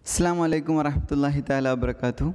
അസ്സാം വലൈക്കും വറഹമത്തല്ലാഹി താല വബർക്കാത്തു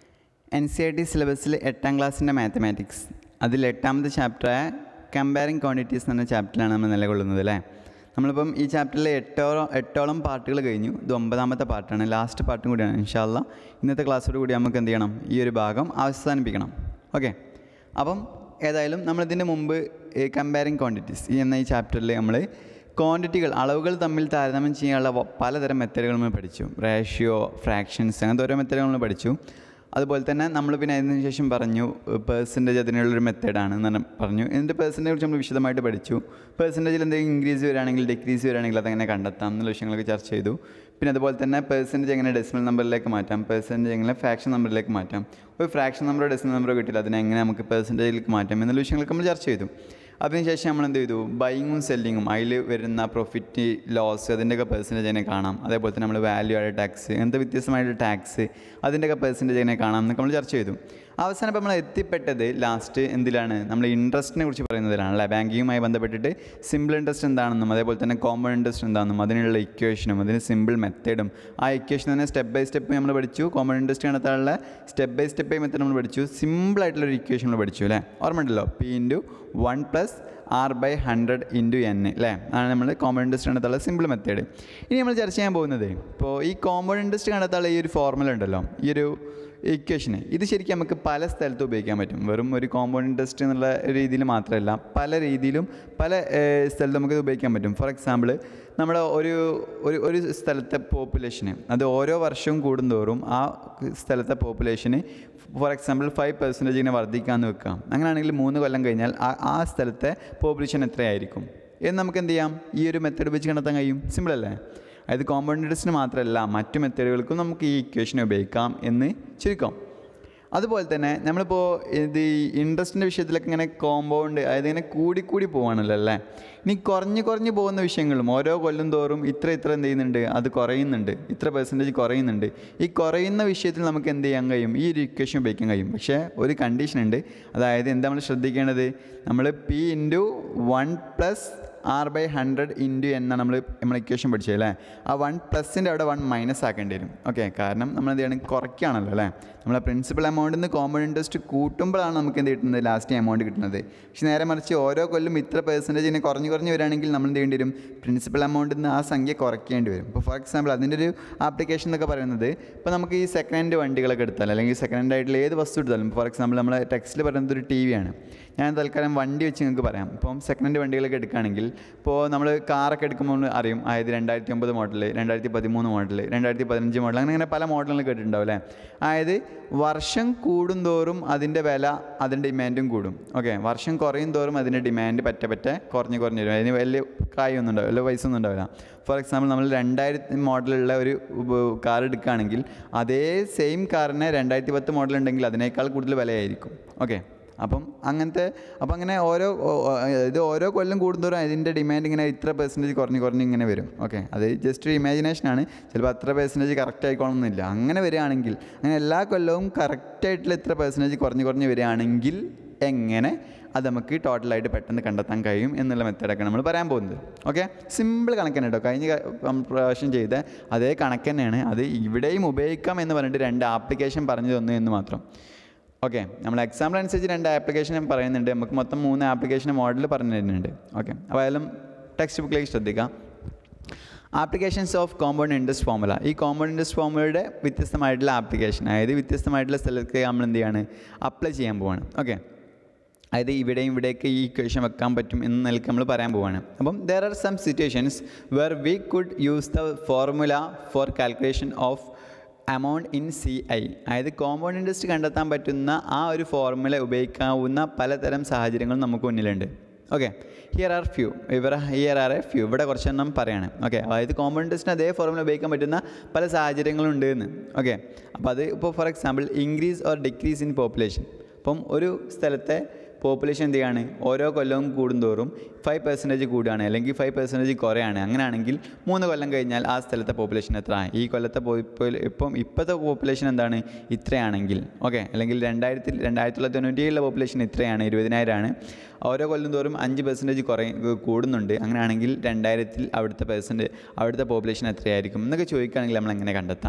എൻ സി ഐ ടി സിലബസിൽ എട്ടാം ക്ലാസ്സിൻ്റെ മാത്തമാറ്റിക്സ് അതിൽ എട്ടാമത്തെ ചാപ്റ്ററായ കമ്പയറിങ് ക്വാണ്ടിറ്റീസ് എന്ന ചാപ്റ്ററിലാണ് നമ്മൾ നിലകൊള്ളുന്നത് അല്ലേ നമ്മളിപ്പം ഈ ചാപ്റ്ററിൽ എട്ടോളം എട്ടോളം പാർട്ടുകൾ കഴിഞ്ഞു ഇത് ഒമ്പതാമത്തെ പാർട്ടാണ് ലാസ്റ്റ് പാർട്ടും കൂടിയാണ് ഇൻഷാല്ല ഇന്നത്തെ ക്ലാസ്സോട് കൂടി നമുക്ക് എന്ത് ചെയ്യണം ഈ ഒരു ഭാഗം അവസാനിപ്പിക്കണം ഓക്കെ അപ്പം ഏതായാലും നമ്മളിതിൻ്റെ മുമ്പ് കമ്പയറിങ് ക്വാണ്ടിറ്റീസ് ഈ എന്ന ഈ ചാപ്റ്ററിൽ നമ്മൾ ക്വാണ്ടിറ്റികൾ അളവുകൾ തമ്മിൽ താരതമ്യം ചെയ്യാനുള്ള വ- പലതരം മെത്തേഡുകൾ നമ്മൾ പഠിച്ചു റേഷ്യോ ഫ്രാക്ഷൻസ് അങ്ങനത്തെ ഓരോ മെത്തേഡുകൾ നമ്മൾ പഠിച്ചു അതുപോലെ തന്നെ നമ്മൾ പിന്നെ അതിന് ശേഷം പറഞ്ഞു പേഴ്സൻറ്റേജ് അതിനുള്ളൊരു മെത്തേഡാണ് എന്ന് പറഞ്ഞു എന്നിട്ട് പേഴ്സൻറ്റേജ് കുറിച്ച് നമ്മൾ വിശദമായിട്ട് പഠിച്ചു പേഴ്സൻറ്റേജിൽ എന്തെങ്കിലും ഇൻക്രീസ് വരികയാണെങ്കിൽ ഡിക്രീസ് വരികയാണെങ്കിൽ അതെങ്ങനെ കണ്ടെത്താം എന്നുള്ള വിഷയങ്ങളൊക്കെ ചർച്ച ചെയ്തു പിന്നെ അതുപോലെ തന്നെ പേഴ്സൻറ്റേജ് എങ്ങനെ ഡെസിമൽ നമ്പറിലേക്ക് മാറ്റാം പേഴ്സൻറ്റേജ് എങ്ങനെ ഫ്രാക്ഷൻ നമ്പറിലേക്ക് മാറ്റാം ഒരു ഫ്രാക്ഷൻ നമ്പറോ ഡെസിമൽ നമ്പറോ കിട്ടില്ല അതിനെ എങ്ങനെ നമുക്ക് പേഴ്സൻറ്റേജിലേക്ക് മാറ്റാം എന്നുള്ള വിഷയങ്ങളൊക്കെ നമ്മൾ ചർച്ച ചെയ്തു അതിനുശേഷം നമ്മൾ എന്ത് ചെയ്തു ബൈങ്ങും സെല്ലിങ്ങും അതിൽ വരുന്ന പ്രോഫിറ്റ് ലോസ് അതിൻ്റെയൊക്കെ പെർസെൻറ്റേജ് എങ്ങനെ കാണാം അതേപോലെ തന്നെ നമ്മൾ വാല്യൂ ആഡ് ടാക്സ് അങ്ങനത്തെ വ്യത്യസ്തമായിട്ട് ടാക്സ് അതിൻ്റെയൊക്കെ പെർസെൻറ്റേജ് എങ്ങനെ കാണാം എന്നൊക്കെ നമ്മൾ ചർച്ച ചെയ്തു അവസാനം ഇപ്പോൾ നമ്മൾ എത്തിപ്പെട്ടത് ലാസ്റ്റ് എന്തിലാണ് നമ്മൾ ഇൻട്രസ്റ്റിനെ കുറിച്ച് പറയുന്നതിലാണ് അല്ലേ ബാങ്കിങ്ങുമായി ബന്ധപ്പെട്ടിട്ട് സിമ്പിൾ ഇൻട്രസ്റ്റ് എന്താണെന്നും അതേപോലെ തന്നെ കോമൺ ഇൻട്രസ്റ്റ് എന്താണെന്നും അതിനുള്ള ഇക്വേഷനും അതിന് സിമ്പിൾ മെത്തേഡും ആ ഇക്വേഷൻ തന്നെ സ്റ്റെപ്പ് ബൈ സ്റ്റെപ്പ് നമ്മൾ പഠിച്ചു കോമൺ ഇൻട്രസ്റ്റ് കണ്ടെത്താനുള്ള സ്റ്റെപ്പ് ബൈ സ്റ്റെപ്പ് മെത്തേഡ് നമ്മൾ പഠിച്ചു സിമ്പിൾ ആയിട്ടുള്ള ഒരു ഇക്വേഷൻ നമ്മൾ പഠിച്ചു അല്ലേ ഓർമ്മ ഉണ്ടല്ലോ P into one plus R by hundred into N അല്ലേ അതാണ് നമ്മൾ കോമൺ ഇൻട്രസ്റ്റ് കണ്ടെത്താനുള്ള സിമ്പിൾ മെത്തേഡ് ഇനി നമ്മൾ ചർച്ച ചെയ്യാൻ പോകുന്നത് ഇപ്പോൾ ഈ കോമൺ ഇൻട്രസ്റ്റ് കണ്ടെത്താനുള്ള ഈ ഒരു ഫോർമുല ഉണ്ടല്ലോ ഈ ഒരു ഇക്വേഷന് ഇത് ശരിക്കും നമുക്ക് പല സ്ഥലത്തും ഉപയോഗിക്കാൻ പറ്റും വെറും ഒരു കോമ്പൗണ്ട് ഇൻട്രസ്റ്റ് എന്നുള്ള രീതിയിൽ മാത്രമല്ല പല രീതിയിലും പല ഏഹ്, സ്ഥലത്ത് നമുക്കിത് ഉപയോഗിക്കാൻ പറ്റും ഫോർ എക്സാമ്പിൾ നമ്മുടെ ഒരു ഒരു ഒരു സ്ഥലത്തെ പോപ്പുലേഷന് അത് ഓരോ വർഷവും കൂടുന്തോറും ആ സ്ഥലത്തെ പോപ്പുലേഷന് ഫോർ എക്സാമ്പിൾ ഫൈവ് പെർസെൻറ്റേജ് ഇങ്ങനെ വർദ്ധിക്കാമെന്ന് വെക്കാം അങ്ങനെയാണെങ്കിൽ മൂന്ന് കൊല്ലം കഴിഞ്ഞാൽ ആ ആ സ്ഥലത്തെ പോപ്പുലേഷൻ എത്രയായിരിക്കും എന്ന് നമുക്ക് എന്ത് ചെയ്യാം ഈ ഒരു മെത്തേഡ് വെച്ച് കണ്ടെത്താൻ കഴിയും സിമ്പിൾ അല്ലേ അതായത് കോമ്പൗണ്ട് ഇൻട്രസ്റ്റിന് മാത്രമല്ല മറ്റു മെത്തേഡുകൾക്കും നമുക്ക് ഈ ഇക്വേഷൻ ഉപയോഗിക്കാം എന്ന് ചുരുക്കം അതുപോലെ തന്നെ നമ്മളിപ്പോൾ ഇത് ഈ ഇൻട്രസ്റ്റിൻ്റെ വിഷയത്തിലൊക്കെ ഇങ്ങനെ കോമ്പൗണ്ട് അതായത് ഇങ്ങനെ കൂടിക്കൂടി പോവാണല്ലോ അല്ലേ ഇനി കുറഞ്ഞ് കുറഞ്ഞ് പോകുന്ന വിഷയങ്ങളും ഓരോ കൊല്ലം തോറും ഇത്ര ഇത്ര എന്ത് ചെയ്യുന്നുണ്ട് അത് കുറയുന്നുണ്ട് ഇത്ര പെർസെൻറ്റേജ് കുറയുന്നുണ്ട് ഈ കുറയുന്ന വിഷയത്തിൽ നമുക്ക് എന്ത് ചെയ്യാൻ കഴിയും ഈ ഒരു ഇക്വേഷൻ ഉപയോഗിക്കാൻ കഴിയും പക്ഷേ ഒരു കണ്ടീഷൻ ഉണ്ട് അതായത് എന്താ നമ്മൾ ശ്രദ്ധിക്കേണ്ടത് നമ്മൾ P into one plus R by hundred into എന്നാണ് നമ്മൾ നമ്മൾ ഇക്വേഷൻ പഠിച്ചത് അല്ലേ ആ വൺ പ്ലസിൻ്റെ അവിടെ വൺ മൈനസ് ആക്കേണ്ടി വരും ഓക്കെ കാരണം നമ്മൾ എന്ത് ചെയ്യണം കുറയ്ക്കുകയാണല്ലോ അല്ലേ നമ്മളെ പ്രിൻസിപ്പൽ എമൗണ്ടിൽ നിന്ന് കോമൺ ഇൻട്രസ്റ്റ് കൂട്ടുമ്പോഴാണ് നമുക്ക് എന്ത് കിട്ടുന്നത് ലാസ്റ്റ് എമൗണ്ട് കിട്ടുന്നത് പക്ഷേ നേരെ മറിച്ച് ഓരോ കൊല്ലം ഇത്ര പെർസെൻറ്റേജ് ഇങ്ങനെ കുറഞ്ഞ് കുറഞ്ഞ് വരികയാണെങ്കിൽ നമ്മൾ എന്ത് ചെയ്യേണ്ടി വരും പ്രിൻസിപ്പൽ എമൗണ്ടിൽ നിന്ന് ആ സംഖ്യ കുറയ്ക്കേണ്ടി വരും ഇപ്പോൾ ഫോർ എക്സാമ്പിൾ അതിൻ്റെ ഒരു ആപ്ലിക്കേഷൻ എന്നൊക്കെ പറയുന്നത് ഇപ്പോൾ നമുക്ക് ഈ സെക്കൻഡ് ഹാൻഡ് വണ്ടികളൊക്കെ എടുത്താൽ അല്ലെങ്കിൽ സെക്കൻഡ് ഹാൻഡ് ആയിട്ടുള്ള ഏത് വസ്തു എടുത്താലും ഫോർ എക്സാമ്പിൾ നമ്മൾ ടെക്സ്റ്റിൽ പറയുന്നത് ഒരു ടി വിയാണ് ഞാൻ തൽക്കാലം വണ്ടി വെച്ച് നിങ്ങൾക്ക് പറയാം ഇപ്പം സെക്കൻഡ് ഹാൻഡ് വണ്ടികളൊക്കെ എടുക്കുകയാണെങ്കിൽ ഇപ്പോൾ നമ്മൾ കാറൊക്കെ എടുക്കുമ്പോൾ അറിയും അതായത് രണ്ടായിരത്തി ഒമ്പത് മോഡൽ രണ്ടായിരത്തി പതിമൂന്ന് മോഡൽ രണ്ടായിരത്തി പതിനഞ്ച് മോഡൽ അങ്ങനെ അങ്ങനെ പല മോഡലുകൾ കേട്ടിട്ടുണ്ടാവും അല്ലേ അതായത് വർഷം കൂടുന്തോറും അതിൻ്റെ വില അതിൻ്റെ ഡിമാൻഡും കൂടും ഓക്കെ വർഷം കുറയും തോറും അതിൻ്റെ ഡിമാൻഡ് പറ്റ പറ്റ കുറഞ്ഞ് കുറഞ്ഞ് വരും അതിന് വലിയ കായൊന്നും ഉണ്ടാവില്ല വലിയ പൈസ ഒന്നും ഉണ്ടാവില്ല ഫോർ എക്സാമ്പിൾ നമ്മൾ രണ്ടായിരത്തി മോഡലുള്ള ഒരു കാർ എടുക്കുകയാണെങ്കിൽ അതേ സെയിം കാറിന് രണ്ടായിരത്തി പത്ത് മോഡൽ ഉണ്ടെങ്കിൽ അതിനേക്കാൾ കൂടുതൽ വിലയായിരിക്കും ഓക്കെ അപ്പം അങ്ങനത്തെ അപ്പം അങ്ങനെ ഓരോ ഓ- ഓ- ഇത് ഓരോ കൊല്ലം കൂടുന്തോറും അതിൻ്റെ ഡിമാൻഡ് ഇങ്ങനെ ഇത്ര പെർസെൻറ്റേജ് കുറഞ്ഞ് കുറഞ്ഞ് ഇങ്ങനെ വരും ഓക്കെ അത് ജസ്റ്റ് ഒരു ഇമാജിനേഷനാണ് ചിലപ്പോൾ അത്ര പെർസെൻറ്റേജ് കറക്റ്റ് ആയിക്കോളണമെന്നില്ല അങ്ങനെ വരികയാണെങ്കിൽ അങ്ങനെ എല്ലാ കൊല്ലവും കറക്റ്റായിട്ടുള്ള ഇത്ര പെർസെൻറ്റേജ് കുറഞ്ഞ് കുറഞ്ഞ് വരികയാണെങ്കിൽ എങ്ങനെ അത് നമുക്ക് ടോട്ടലായിട്ട് പെട്ടെന്ന് കണ്ടെത്താൻ കഴിയും എന്നുള്ള മെത്തേഡൊക്കെ നമ്മൾ പറയാൻ പോകുന്നത് ഓക്കെ സിമ്പിൾ കണക്ക് തന്നെ കേട്ടോ കഴിഞ്ഞ ക- ഉം, പ്രാവശ്യം ചെയ്ത അതേ കണക്ക് തന്നെയാണ് അത് ഇവിടെയും ഉപയോഗിക്കാം എന്ന് പറഞ്ഞിട്ട് രണ്ട് ആപ്ലിക്കേഷൻ പറഞ്ഞു തന്നു എന്ന് മാത്രം ഓക്കെ നമ്മൾ എക്സാമ്പിൾ അനുസരിച്ച് രണ്ട് ആപ്ലിക്കേഷൻ പറയുന്നുണ്ട് നമുക്ക് മൊത്തം മൂന്ന് ആപ്ലിക്കേഷൻ മോഡൽ പറഞ്ഞു തരുന്നുണ്ട് ഓക്കെ അപ്പോൾ അതിലും ടെക്സ്റ്റ് ബുക്കിലേക്ക് ശ്രദ്ധിക്കാം applications of compound interest formula ഈ കോമ്പൗണ്ട് ഇൻട്രസ്റ്റ് ഫോമുലയുടെ വ്യത്യസ്തമായിട്ടുള്ള ആപ്ലിക്കേഷൻ അതായത് വ്യത്യസ്തമായിട്ടുള്ള സ്ഥലത്ത് നമ്മൾ എന്ത് ചെയ്യാണ് അപ്ലൈ ചെയ്യാൻ പോവാണ് ഓക്കെ അതായത് ഇവിടെയും ഇവിടെയൊക്കെ ഈ ഇക്വേഷൻ വെക്കാൻ പറ്റും എന്ന് നിലയ്ക്ക് നമ്മൾ പറയാൻ പോവാണ് അപ്പം there are some situations where we could use the formula for calculation of amount in C I അതായത് കോമ്പൗണ്ട് ഇൻട്രസ്റ്റ് കണ്ടെത്താൻ പറ്റുന്ന ആ ഒരു ഫോർമുല ഉപയോഗിക്കാവുന്ന പലതരം സാഹചര്യങ്ങൾ നമുക്ക് മുന്നിലുണ്ട് ഓക്കെ ഹിയർ ആർ ഫ്യൂ ഇവർ ഹിയർ ആർ എ ഫ്യൂ ഇവിടെ കുറച്ചെണ്ണം പറയാണ് ഓക്കെ അതായത് കോമ്പൗണ്ട് ഇൻട്രസ്റ്റിന് അതേ ഫോർമുല ഉപയോഗിക്കാൻ പറ്റുന്ന പല സാഹചര്യങ്ങളും ഉണ്ട് എന്ന് ഓക്കെ അപ്പോൾ അത് ഇപ്പോൾ for example increase or decrease in population അപ്പം ഒരു സ്ഥലത്തെ പോപ്പുലേഷൻ എന്ത് ചെയ്യാണ് ഓരോ കൊല്ലവും കൂടുന്തോറും ഫൈവ് പെർസെൻറ്റേജ് കൂടുകയാണ് അല്ലെങ്കിൽ ഫൈവ് പെർസെൻറ്റേജ് കുറയാണ് അങ്ങനെയാണെങ്കിൽ മൂന്ന് കൊല്ലം കഴിഞ്ഞാൽ ആ സ്ഥലത്തെ പോപ്പുലേഷൻ എത്ര ഈ കൊല്ലത്തെ പോയി ഇപ്പം ഇപ്പോഴത്തെ പോപ്പുലേഷൻ എന്താണ് ഇത്രയാണെങ്കിൽ ഓക്കെ അല്ലെങ്കിൽ രണ്ടായിരത്തി രണ്ടായിരത്തി തൊള്ളായിരത്തി തൊണ്ണൂറ്റി ഏഴിലെ പോപ്പുലേഷൻ ഇത്രയാണ് ഇരുപതിനായിരമാണ് ഓരോ കൊല്ലം തോറും അഞ്ച് പെർസെൻറ്റേജ് കുറയും കൂടുന്നുണ്ട് അങ്ങനെയാണെങ്കിൽ രണ്ടായിരത്തിൽ അവിടുത്തെ പെർസെൻറ്റ് അവിടുത്തെ പോപ്പുലേഷൻ എത്രയായിരിക്കും എന്നൊക്കെ ചോദിക്കുകയാണെങ്കിൽ നമ്മൾ എങ്ങനെ കണ്ടെത്താം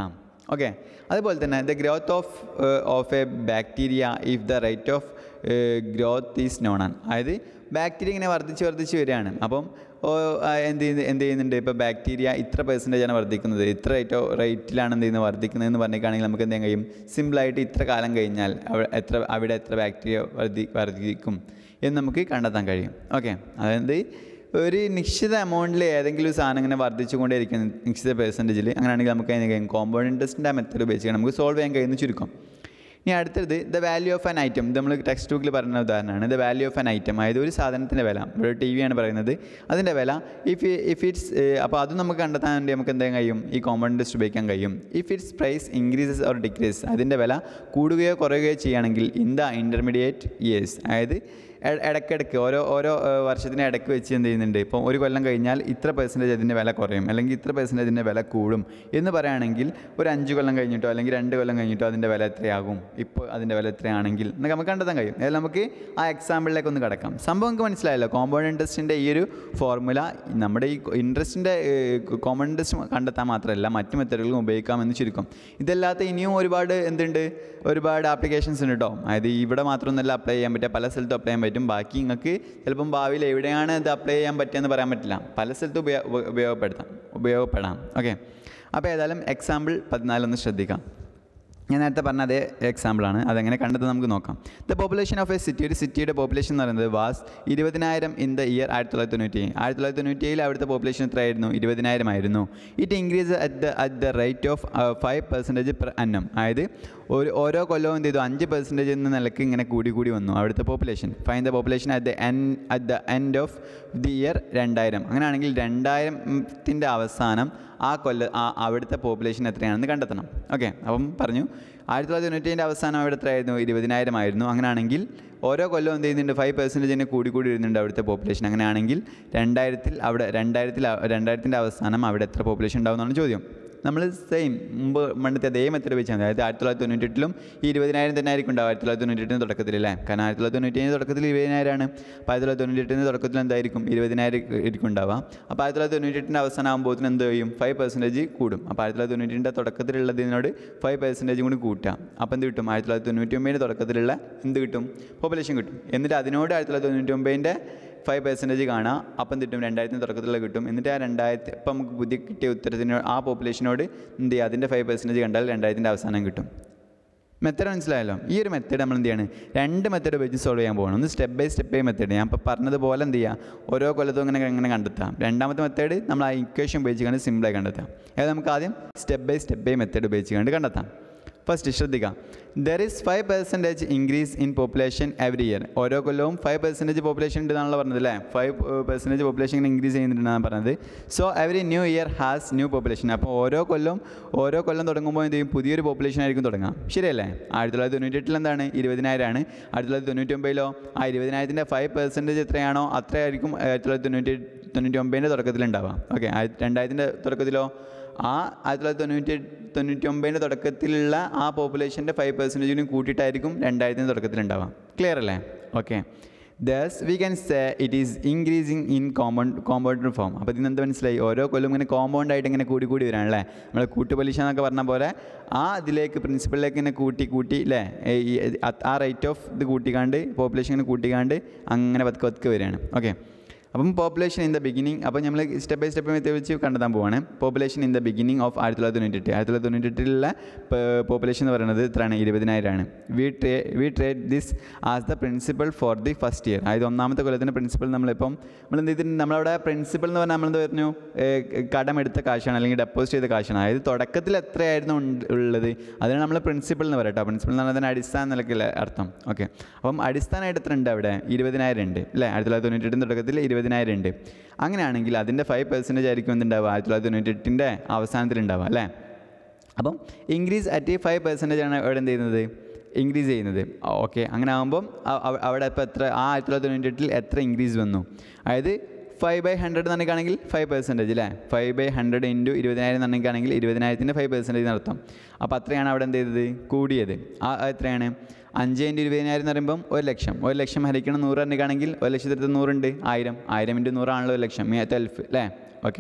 ഓക്കെ അതുപോലെ തന്നെ the growth of of a bacteria if the rate of growth is known ആണ് അതായത് ബാക്ടീരിയ ഇങ്ങനെ വർദ്ധിച്ച് വർദ്ധിച്ച് വരികയാണ് അപ്പം ഓ, ആ, എന്ത് ചെയ്യുന്ന എന്ത് ചെയ്യുന്നുണ്ട് ഇപ്പോൾ ബാക്ടീരിയ ഇത്ര പെർസെൻറ്റേജ് ആണ് വർദ്ധിക്കുന്നത് ഇത്ര റേറ്റോ റേറ്റിലാണ് എന്ത് ചെയ്യുന്നത് വർദ്ധിക്കുന്നതെന്ന് പറഞ്ഞിട്ടാണെങ്കിൽ നമുക്ക് എന്ത് ചെയ്യാൻ കഴിയും സിമ്പിളായിട്ട് ഇത്ര കാലം കഴിഞ്ഞാൽ അവ എത്ര അവിടെ എത്ര ബാക്ടീരിയ വർദ്ധി വർദ്ധിക്കും എന്ന് നമുക്ക് കണ്ടെത്താൻ കഴിയും ഓക്കെ അതായത് ഒരു നിശ്ചിത എമൗണ്ടിൽ ഏതെങ്കിലും ഒരു സാധനം ഇങ്ങനെ വർദ്ധിച്ചുകൊണ്ടേയിരിക്കും നിശ്ചിത പെർസെൻറ്റേജിൽ അങ്ങനെയാണെങ്കിൽ നമുക്ക് അതിന് കഴിയും കോമ്പൗണ്ട് ഇൻട്രസ്റ്റിൻ്റെ ആ മെത്തേഡ് ഉപയോഗിച്ച് നമുക്ക് സോൾവ് ചെയ്യാൻ കഴിയുന്ന ചുരുക്കം ഇനി അടുത്തത് the value of an item ഇത് നമ്മൾ ടെക്സ്റ്റ് ബുക്കിൽ പറയുന്ന ഉദാഹരണമാണ് the value of an item അതായത് ഒരു സാധനത്തിൻ്റെ വില ഒരു ടി വി ആണ് പറയുന്നത് അതിൻ്റെ വില ഇഫ് ഇഫ് ഇറ്റ്സ് അപ്പോൾ അതും നമുക്ക് കണ്ടെത്താൻ വേണ്ടി നമുക്ക് എന്തെങ്കിലും കഴിയും ഈ കോമ്പൗണ്ട് ഇൻട്രസ്റ്റ് ഉപയോഗിക്കാൻ കഴിയും if its price increases or decrease അതിൻ്റെ വില കൂടുകയോ കുറയുകയോ ചെയ്യുകയാണെങ്കിൽ ഇൻ ദ ഇൻ്റർമീഡിയറ്റ് ഇയേഴ്സ് അതായത് ഇട- ഇടയ്ക്കിടയ്ക്ക് ഓരോ ഓരോ ഏഹ്, വർഷത്തിന് ഇടയ്ക്ക് വെച്ച് എന്ത് ചെയ്യുന്നുണ്ട് ഇപ്പോൾ ഒരു കൊല്ലം കഴിഞ്ഞാൽ ഇത്ര പെർസെൻറ്റേജ് അതിൻ്റെ വില കുറയും അല്ലെങ്കിൽ ഇത്ര പെർസെൻറ്റേജ് അതിൻ്റെ വില കൂടും എന്ന് പറയുകയാണെങ്കിൽ ഒരു അഞ്ച് കൊല്ലം കഴിഞ്ഞിട്ടോ അല്ലെങ്കിൽ രണ്ട് കൊല്ലം കഴിഞ്ഞിട്ടോ അതിൻ്റെ വില എത്രയാകും ഇപ്പോൾ അതിൻ്റെ വില എത്രയാണെങ്കിൽ എന്നൊക്കെ നമുക്ക് കണ്ടെത്താൻ കഴിയും അതായത് നമുക്ക് ആ എക്സാമ്പിളിലേക്ക് ഒന്ന് കിടക്കാം സംഭവം നമുക്ക് മനസ്സിലായല്ലോ കോമ്പൗണ്ട് ഇൻട്രസ്റ്റിൻ്റെ ഈ ഒരു ഫോർമുല നമ്മുടെ ഈ ഇൻട്രസ്റ്റിൻ്റെ കോമ്പൗണ്ട് ഇൻട്രസ്റ്റ് കണ്ടെത്താൻ മാത്രമല്ല മറ്റു മെത്തേഡുകളും ഉപയോഗിക്കാമെന്ന് ചുരുക്കം ഇതല്ലാത്ത ഇനിയും ഒരുപാട് എന്തുണ്ട് ഒരുപാട് ആപ്ലിക്കേഷൻസ് ഉണ്ട് കേട്ടോ അതായത് ഇവിടെ മാത്രമൊന്നുമല്ല അപ്ലൈ ചെയ്യാൻ പറ്റുക പല സ്ഥലത്തും അപ്ലൈ ചെയ്യാൻ പറ്റും ബാക്കി നിങ്ങൾക്ക് ചിലപ്പം ഭാവിയിൽ എവിടെയാണ് ഇത് അപ്ലൈ ചെയ്യാൻ പറ്റുകയെന്ന് പറയാൻ പറ്റില്ല പല സ്ഥലത്തും ഉപയോ ഉപ- ഉപയോഗപ്പെടുത്താം ഉപയോഗപ്പെടാം ഓക്കെ അപ്പോൾ ഏതായാലും എക്സാമ്പിൾ പതിനാലൊന്ന് ശ്രദ്ധിക്കാം ഞാൻ നേരത്തെ പറഞ്ഞ അതേ എക്സാമ്പിളാണ് അതെങ്ങനെ കണ്ടത് നമുക്ക് നോക്കാം the population of a city ഒരു സിറ്റിയുടെ പോപ്പുലേഷൻ എന്ന് പറയുന്നത് വാസ് ഇരുപതിനായിരം ഇൻ ദ ഇയർ ആയിരത്തി തൊള്ളായിരത്തി തൊണ്ണൂറ്റി ആയിരത്തി തൊള്ളായിരത്തി തൊണ്ണൂറ്റി ഏഴിൽ അവിടുത്തെ പോപ്പുലേഷൻ എത്രയായിരുന്നു ഇരുപതിനായിരം ആയിരുന്നു it increase at the at the rate of five percentage per annum അതായത് ഒരു ഓരോ കൊല്ലവും എന്ത് ചെയ്തു അഞ്ച് പെർസെൻറ്റേജ് എന്ന നിലയ്ക്ക് ഇങ്ങനെ കൂടി കൂടി വന്നു അവിടുത്തെ population find the population at the എൻ at the end of the year രണ്ടായിരം അങ്ങനെയാണെങ്കിൽ രണ്ടായിരത്തിൻ്റെ അവസാനം ആ കൊല്ല ആ അവിടുത്തെ പോപ്പുലേഷൻ എത്രയാണെന്ന് കണ്ടെത്തണം ഓക്കെ അപ്പം പറഞ്ഞു ആയിരത്തി തൊള്ളായിരത്തി തൊണ്ണൂറ്റേഴിൻ്റെ അവസാനം അവിടെ എത്രയായിരുന്നു ഇരുപതിനായിരം ആയിരുന്നു അങ്ങനെയാണെങ്കിൽ ഓരോ കൊല്ലം എന്ത് ചെയ്യുന്നുണ്ട് ഫൈവ് പെർസെൻറ്റേജ് തന്നെ കൂടി കൂടി വരുന്നുണ്ട് അവിടുത്തെ പോപ്പുലേഷൻ അങ്ങനെയാണെങ്കിൽ രണ്ടായിരത്തിൽ അവിടെ രണ്ടായിരത്തിൽ രണ്ടായിരത്തിൻ്റെ അവസാനം അവിടെ എത്ര പോപ്പുലേഷൻ ഉണ്ടാവുമെന്നാണ് ചോദ്യം നമ്മൾ സെയിം മുമ്പ് പണ്ടത്തെ അതേ മെത്തേഡ് വെച്ചാൽ മതി അതായത് ആയിരത്തി തൊള്ളായിരത്തി തൊണ്ണൂറ്റെട്ടിലും ഈ ഇരുപതിനായിരം തന്നെ ആയിരിക്കും ഉണ്ടാവും ആയിരത്തി തൊള്ളായിരത്തി തൊണ്ണൂറ്റെട്ടിന് തുടക്കത്തിൽ അല്ലേ കാരണം ആയിരത്തി തൊള്ളായിരത്തി തൊണ്ണൂറ്റേഴിന് തുടക്കത്തിൽ ഇരുപതിനായിരമാണ് അപ്പോൾ ആയിരത്തി തൊള്ളായിരത്തി തൊണ്ണൂറ്റെട്ടിന് തുടക്കത്തിൽ എന്തായിരിക്കും ഇരുപതിനായിരം ആയിരിക്കും ഉണ്ടാവുക അപ്പോൾ ആയിരത്തി തൊള്ളായിരത്തി തൊണ്ണൂറ്റെട്ടിൻ്റെ അവസാനം ആകുമ്പോഴത്തേന് എന്ത് ചെയ്യും ഫൈവ് പെർസെൻറ്റേജ് കൂടും അപ്പോൾ ആയിരത്തി തൊള്ളായിരത്തി തൊണ്ണൂറ്റിൻ്റെ തുടക്കത്തിലുള്ളതിനോട് ഫൈവ് പെർസെൻറ്റേജ് കൂടി കൂട്ടാം അപ്പോൾ എന്ത് കിട്ടും ആയിരത്തി തൊള്ളായിരത്തി തൊണ്ണൂറ്റി ഒമ്പതിൻ്റെ തുടക്കത്തിലുള്ള എന്ത് കിട്ടും പോപ്പുലേഷൻ കിട്ടും എന്നിട്ട് അതിനോട് ആയിരത്തി തൊള്ളായിരത്തി തൊണ്ണൂറ്റി ഒമ്പതിൻ്റെ ഫൈവ് പെർസെൻറ്റേജ് കാണാം അപ്പം കിട്ടും രണ്ടായിരത്തിന് തുടക്കത്തിലുള്ള കിട്ടും എന്നിട്ട് ആ രണ്ടായിരത്തി ഇപ്പം നമുക്ക് പുതിയ കിട്ടിയ ഉത്തരത്തിന് ആ പോപ്പുലേഷനോട് എന്ത് ചെയ്യുക അതിൻ്റെ ഫൈവ് പെർസെൻറ്റേജ് കണ്ടാൽ രണ്ടായിരത്തിൻ്റെ അവസാനം കിട്ടും മെത്തേഡ് മനസ്സിലായല്ലോ ഈ ഒരു മെത്തേഡ് നമ്മൾ എന്ത് ചെയ്യാണ് രണ്ട് മെത്തേഡ് ഉപയോഗിച്ച് സോൾവ് ചെയ്യാൻ പോകണം ഒന്ന് step by step by method ഞാൻ ഇപ്പോൾ പറഞ്ഞതുപോലെ എന്ത് ചെയ്യുക ഓരോ കൊല്ലത്തും ഇങ്ങനെ ഇങ്ങനെ കണ്ടെത്താം രണ്ടാമത്തെ മെത്തേഡ് നമ്മൾ ആ ഇക്വേഷൻ ഉപയോഗിച്ച് കണ്ട് സിമ്പിളായി കണ്ടെത്താം അതായത് നമുക്ക് ആദ്യം step by step by method ഉപയോഗിച്ച് കണ്ട് കണ്ടെത്താം ഫസ്റ്റ് ശ്രദ്ധിക്കാം there is five percentage increase in population every year ഓരോ കൊല്ലവും ഫൈവ് പെർസെൻറ്റേജ് പോപ്പുലേഷൻ ഉണ്ടെന്നാണല്ലോ പറഞ്ഞത് അല്ലേ ഫൈവ് പെർസെൻറ്റേജ് പോപ്പുലേഷൻ ഇങ്ങനെ ഇൻക്രീസ് ചെയ്യുന്നുണ്ടെന്നാണ് പറഞ്ഞത് so every new year has new population അപ്പോൾ ഓരോ കൊല്ലം ഓരോ കൊല്ലം തുടങ്ങുമ്പോൾ എന്ത് ചെയ്യും പുതിയൊരു പോപ്പുലേഷൻ ആയിരിക്കും തുടങ്ങാം ശരിയല്ലേ ആയിരത്തി തൊള്ളായിരത്തി തൊണ്ണൂറ്റെട്ടിൽ എന്താണ് ഇരുപതിനായിരമാണ് ആയിരത്തി തൊള്ളായിരത്തി തൊണ്ണൂറ്റി ഒമ്പതിലോ ആ ഇരുപതിനായിരത്തിൻ്റെ ഫൈവ് പെർസെൻറ്റേജ് എത്രയാണോ അത്രയായിരിക്കും ആയിരത്തി തൊള്ളായിരത്തി തൊണ്ണൂറ്റി തൊണ്ണൂറ്റി ഒമ്പതിൻ്റെ തുടക്കത്തിലുണ്ടാവുക ഓക്കെ രണ്ടായിരത്തിൻ്റെ തുടക്കത്തിലോ ആ ആയിരത്തി തൊള്ളായിരത്തി തൊണ്ണൂറ്റി തൊണ്ണൂറ്റി ഒമ്പതിൻ്റെ തുടക്കത്തിലുള്ള ആ പോപ്പുലേഷൻ്റെ ഫൈവ് പെർസെൻറ്റേജിനും കൂട്ടിയിട്ടായിരിക്കും രണ്ടായിരത്തിൻ്റെ തുടക്കത്തിലുണ്ടാവാം ക്ലിയർ അല്ലേ okay thus we can say it is increasing in compound compound form അപ്പോൾ ഇതിന് എന്ത് മനസ്സിലായി ഓരോ കൊല്ലം ഇങ്ങനെ കോമ്പൗണ്ട് ആയിട്ട് ഇങ്ങനെ കൂടി കൂടി വരാണല്ലേ നമ്മൾ കൂട്ടുപലിശ എന്നൊക്കെ പറഞ്ഞ പോലെ ആ ഇതിലേക്ക് പ്രിൻസിപ്പളിലേക്ക് ഇങ്ങനെ കൂട്ടി കൂട്ടി അല്ലേ ഈ ആ റേറ്റ് ഓഫ് ഇത് കൂട്ടിക്കാണ്ട് പോപ്പുലേഷൻ ഇങ്ങനെ കൂട്ടിക്കാണ്ട് അങ്ങനെ പതുക്കെ പതുക്കെ വരികയാണ് ഓക്കെ അപ്പം പോപ്പുലേഷൻ ഇൻ ദ ബിഗിനിങ് അപ്പോൾ നമ്മൾ സ്റ്റെപ്പ് ബൈ സ്റ്റെപ്പ് മെത്തേഡ് വെച്ച് കണ്ടെത്താൻ പോവാണ് population in the beginning of ആയിരത്തി തൊള്ളായിരത്തി തൊണ്ണൂറ്റെട്ട് ആയിരത്തി തൊള്ളായിരത്തി തൊണ്ണൂറ്റെട്ടിലുള്ള പോപ്പുലേഷൻ എന്ന് പറയുന്നത് എത്രയാണ് ഇരുപതിനായിരമാണ് വി ട്രേ we treat this as the principal for the first year അതായത് ഒന്നാമത്തെ കൊല്ലത്തിൻ്റെ പ്രിൻസിപ്പൾ നമ്മളിപ്പം നമ്മൾ എന്ത് ചെയ്തിട്ടുണ്ട് നമ്മളവിടെ പ്രിൻസിപ്പൾ എന്ന് പറഞ്ഞാൽ നമ്മളെന്ത് പറഞ്ഞു ഏഹ് കടമെടുത്ത കാശാണ് അല്ലെങ്കിൽ ഡെപ്പോസിറ്റ് ചെയ്ത കാശാണ് അതായത് തുടക്കത്തിൽ എത്രയായിരുന്നു ഉണ്ട് ഉള്ളത് അതിനാണ് നമ്മൾ പ്രിൻസിപ്പൾ എന്ന് പറയട്ടോ പ്രിൻസിപ്പൾ എന്ന് പറഞ്ഞാൽ അടിസ്ഥാന നിലയ്ക്കുള്ള അർത്ഥം ഓക്കെ അപ്പം അടിസ്ഥാനമായിട്ട് എത്ര ഉണ്ട് അവിടെ ഇരുപതിനായിരം ഉണ്ട് അല്ലേ ആയിരത്തി തൊള്ളായിരത്തി തൊണ്ണൂറ്റെട്ടിൻ്റെ തുടക്കത്തിൽ ഇരുപതിനായിരം ഉണ്ട് അങ്ങനെയാണെങ്കിൽ അതിൻ്റെ ഫൈവ് പെർസെൻറ്റേജ് ആയിരിക്കും എന്തുണ്ടാവുക ആയിരത്തി തൊള്ളായിരത്തി തൊണ്ണൂറ്റെട്ടിൻ്റെ അവസാനത്തിൽ ഉണ്ടാവുക അല്ലേ അപ്പം ഇൻക്രീസ് അറ്റ് ഫൈവ് പെർസെൻറ്റേജ് ആണ് അവിടെ എന്ത് ചെയ്യുന്നത് ഇൻക്രീസ് ചെയ്യുന്നത് ഓക്കെ അങ്ങനെ ആകുമ്പം അ- അവ- അവിടെ ഇപ്പോൾ എത്ര ആ ആയിരത്തി തൊള്ളായിരത്തി തൊണ്ണൂറ്റെട്ടിൽ എത്ര ഇൻക്രീസ് വന്നു അതായത് ഫൈവ് ബൈ ഹൺഡ്രഡ് എന്നൊക്കെയാണെങ്കിൽ ഫൈവ് പെർസെൻറ്റേജ് അല്ലേ ഫൈവ് ബൈ ഹൺഡ്രഡ് ഇൻറ്റു ഇരുപതിനായിരം എന്നൊക്കെയാണെങ്കിൽ ഇരുപതിനായിരത്തിൻ്റെ ഫൈവ് പെർസെൻറ്റേജ് നടത്താം അപ്പോൾ അത്രയാണ് അവിടെ എന്ത് ചെയ്തത് കൂടിയത് ആ ആ എത്രയാണ് അഞ്ച് ഇൻറ്റു ഇരുപതിനായിരം എന്ന് പറയുമ്പം ഒരു ലക്ഷം ഒരു ലക്ഷം ഹരിക്കണം നൂറ് എന്നൊക്കെയാണെങ്കിൽ ഒരു ലക്ഷത്തി നൂറുണ്ട് ആയിരം ആയിരം ഇൻറ്റു നൂറാണല്ലോ ഒരു ലക്ഷം മിയത്ത് എൽഫ് അല്ലേ ഓക്കെ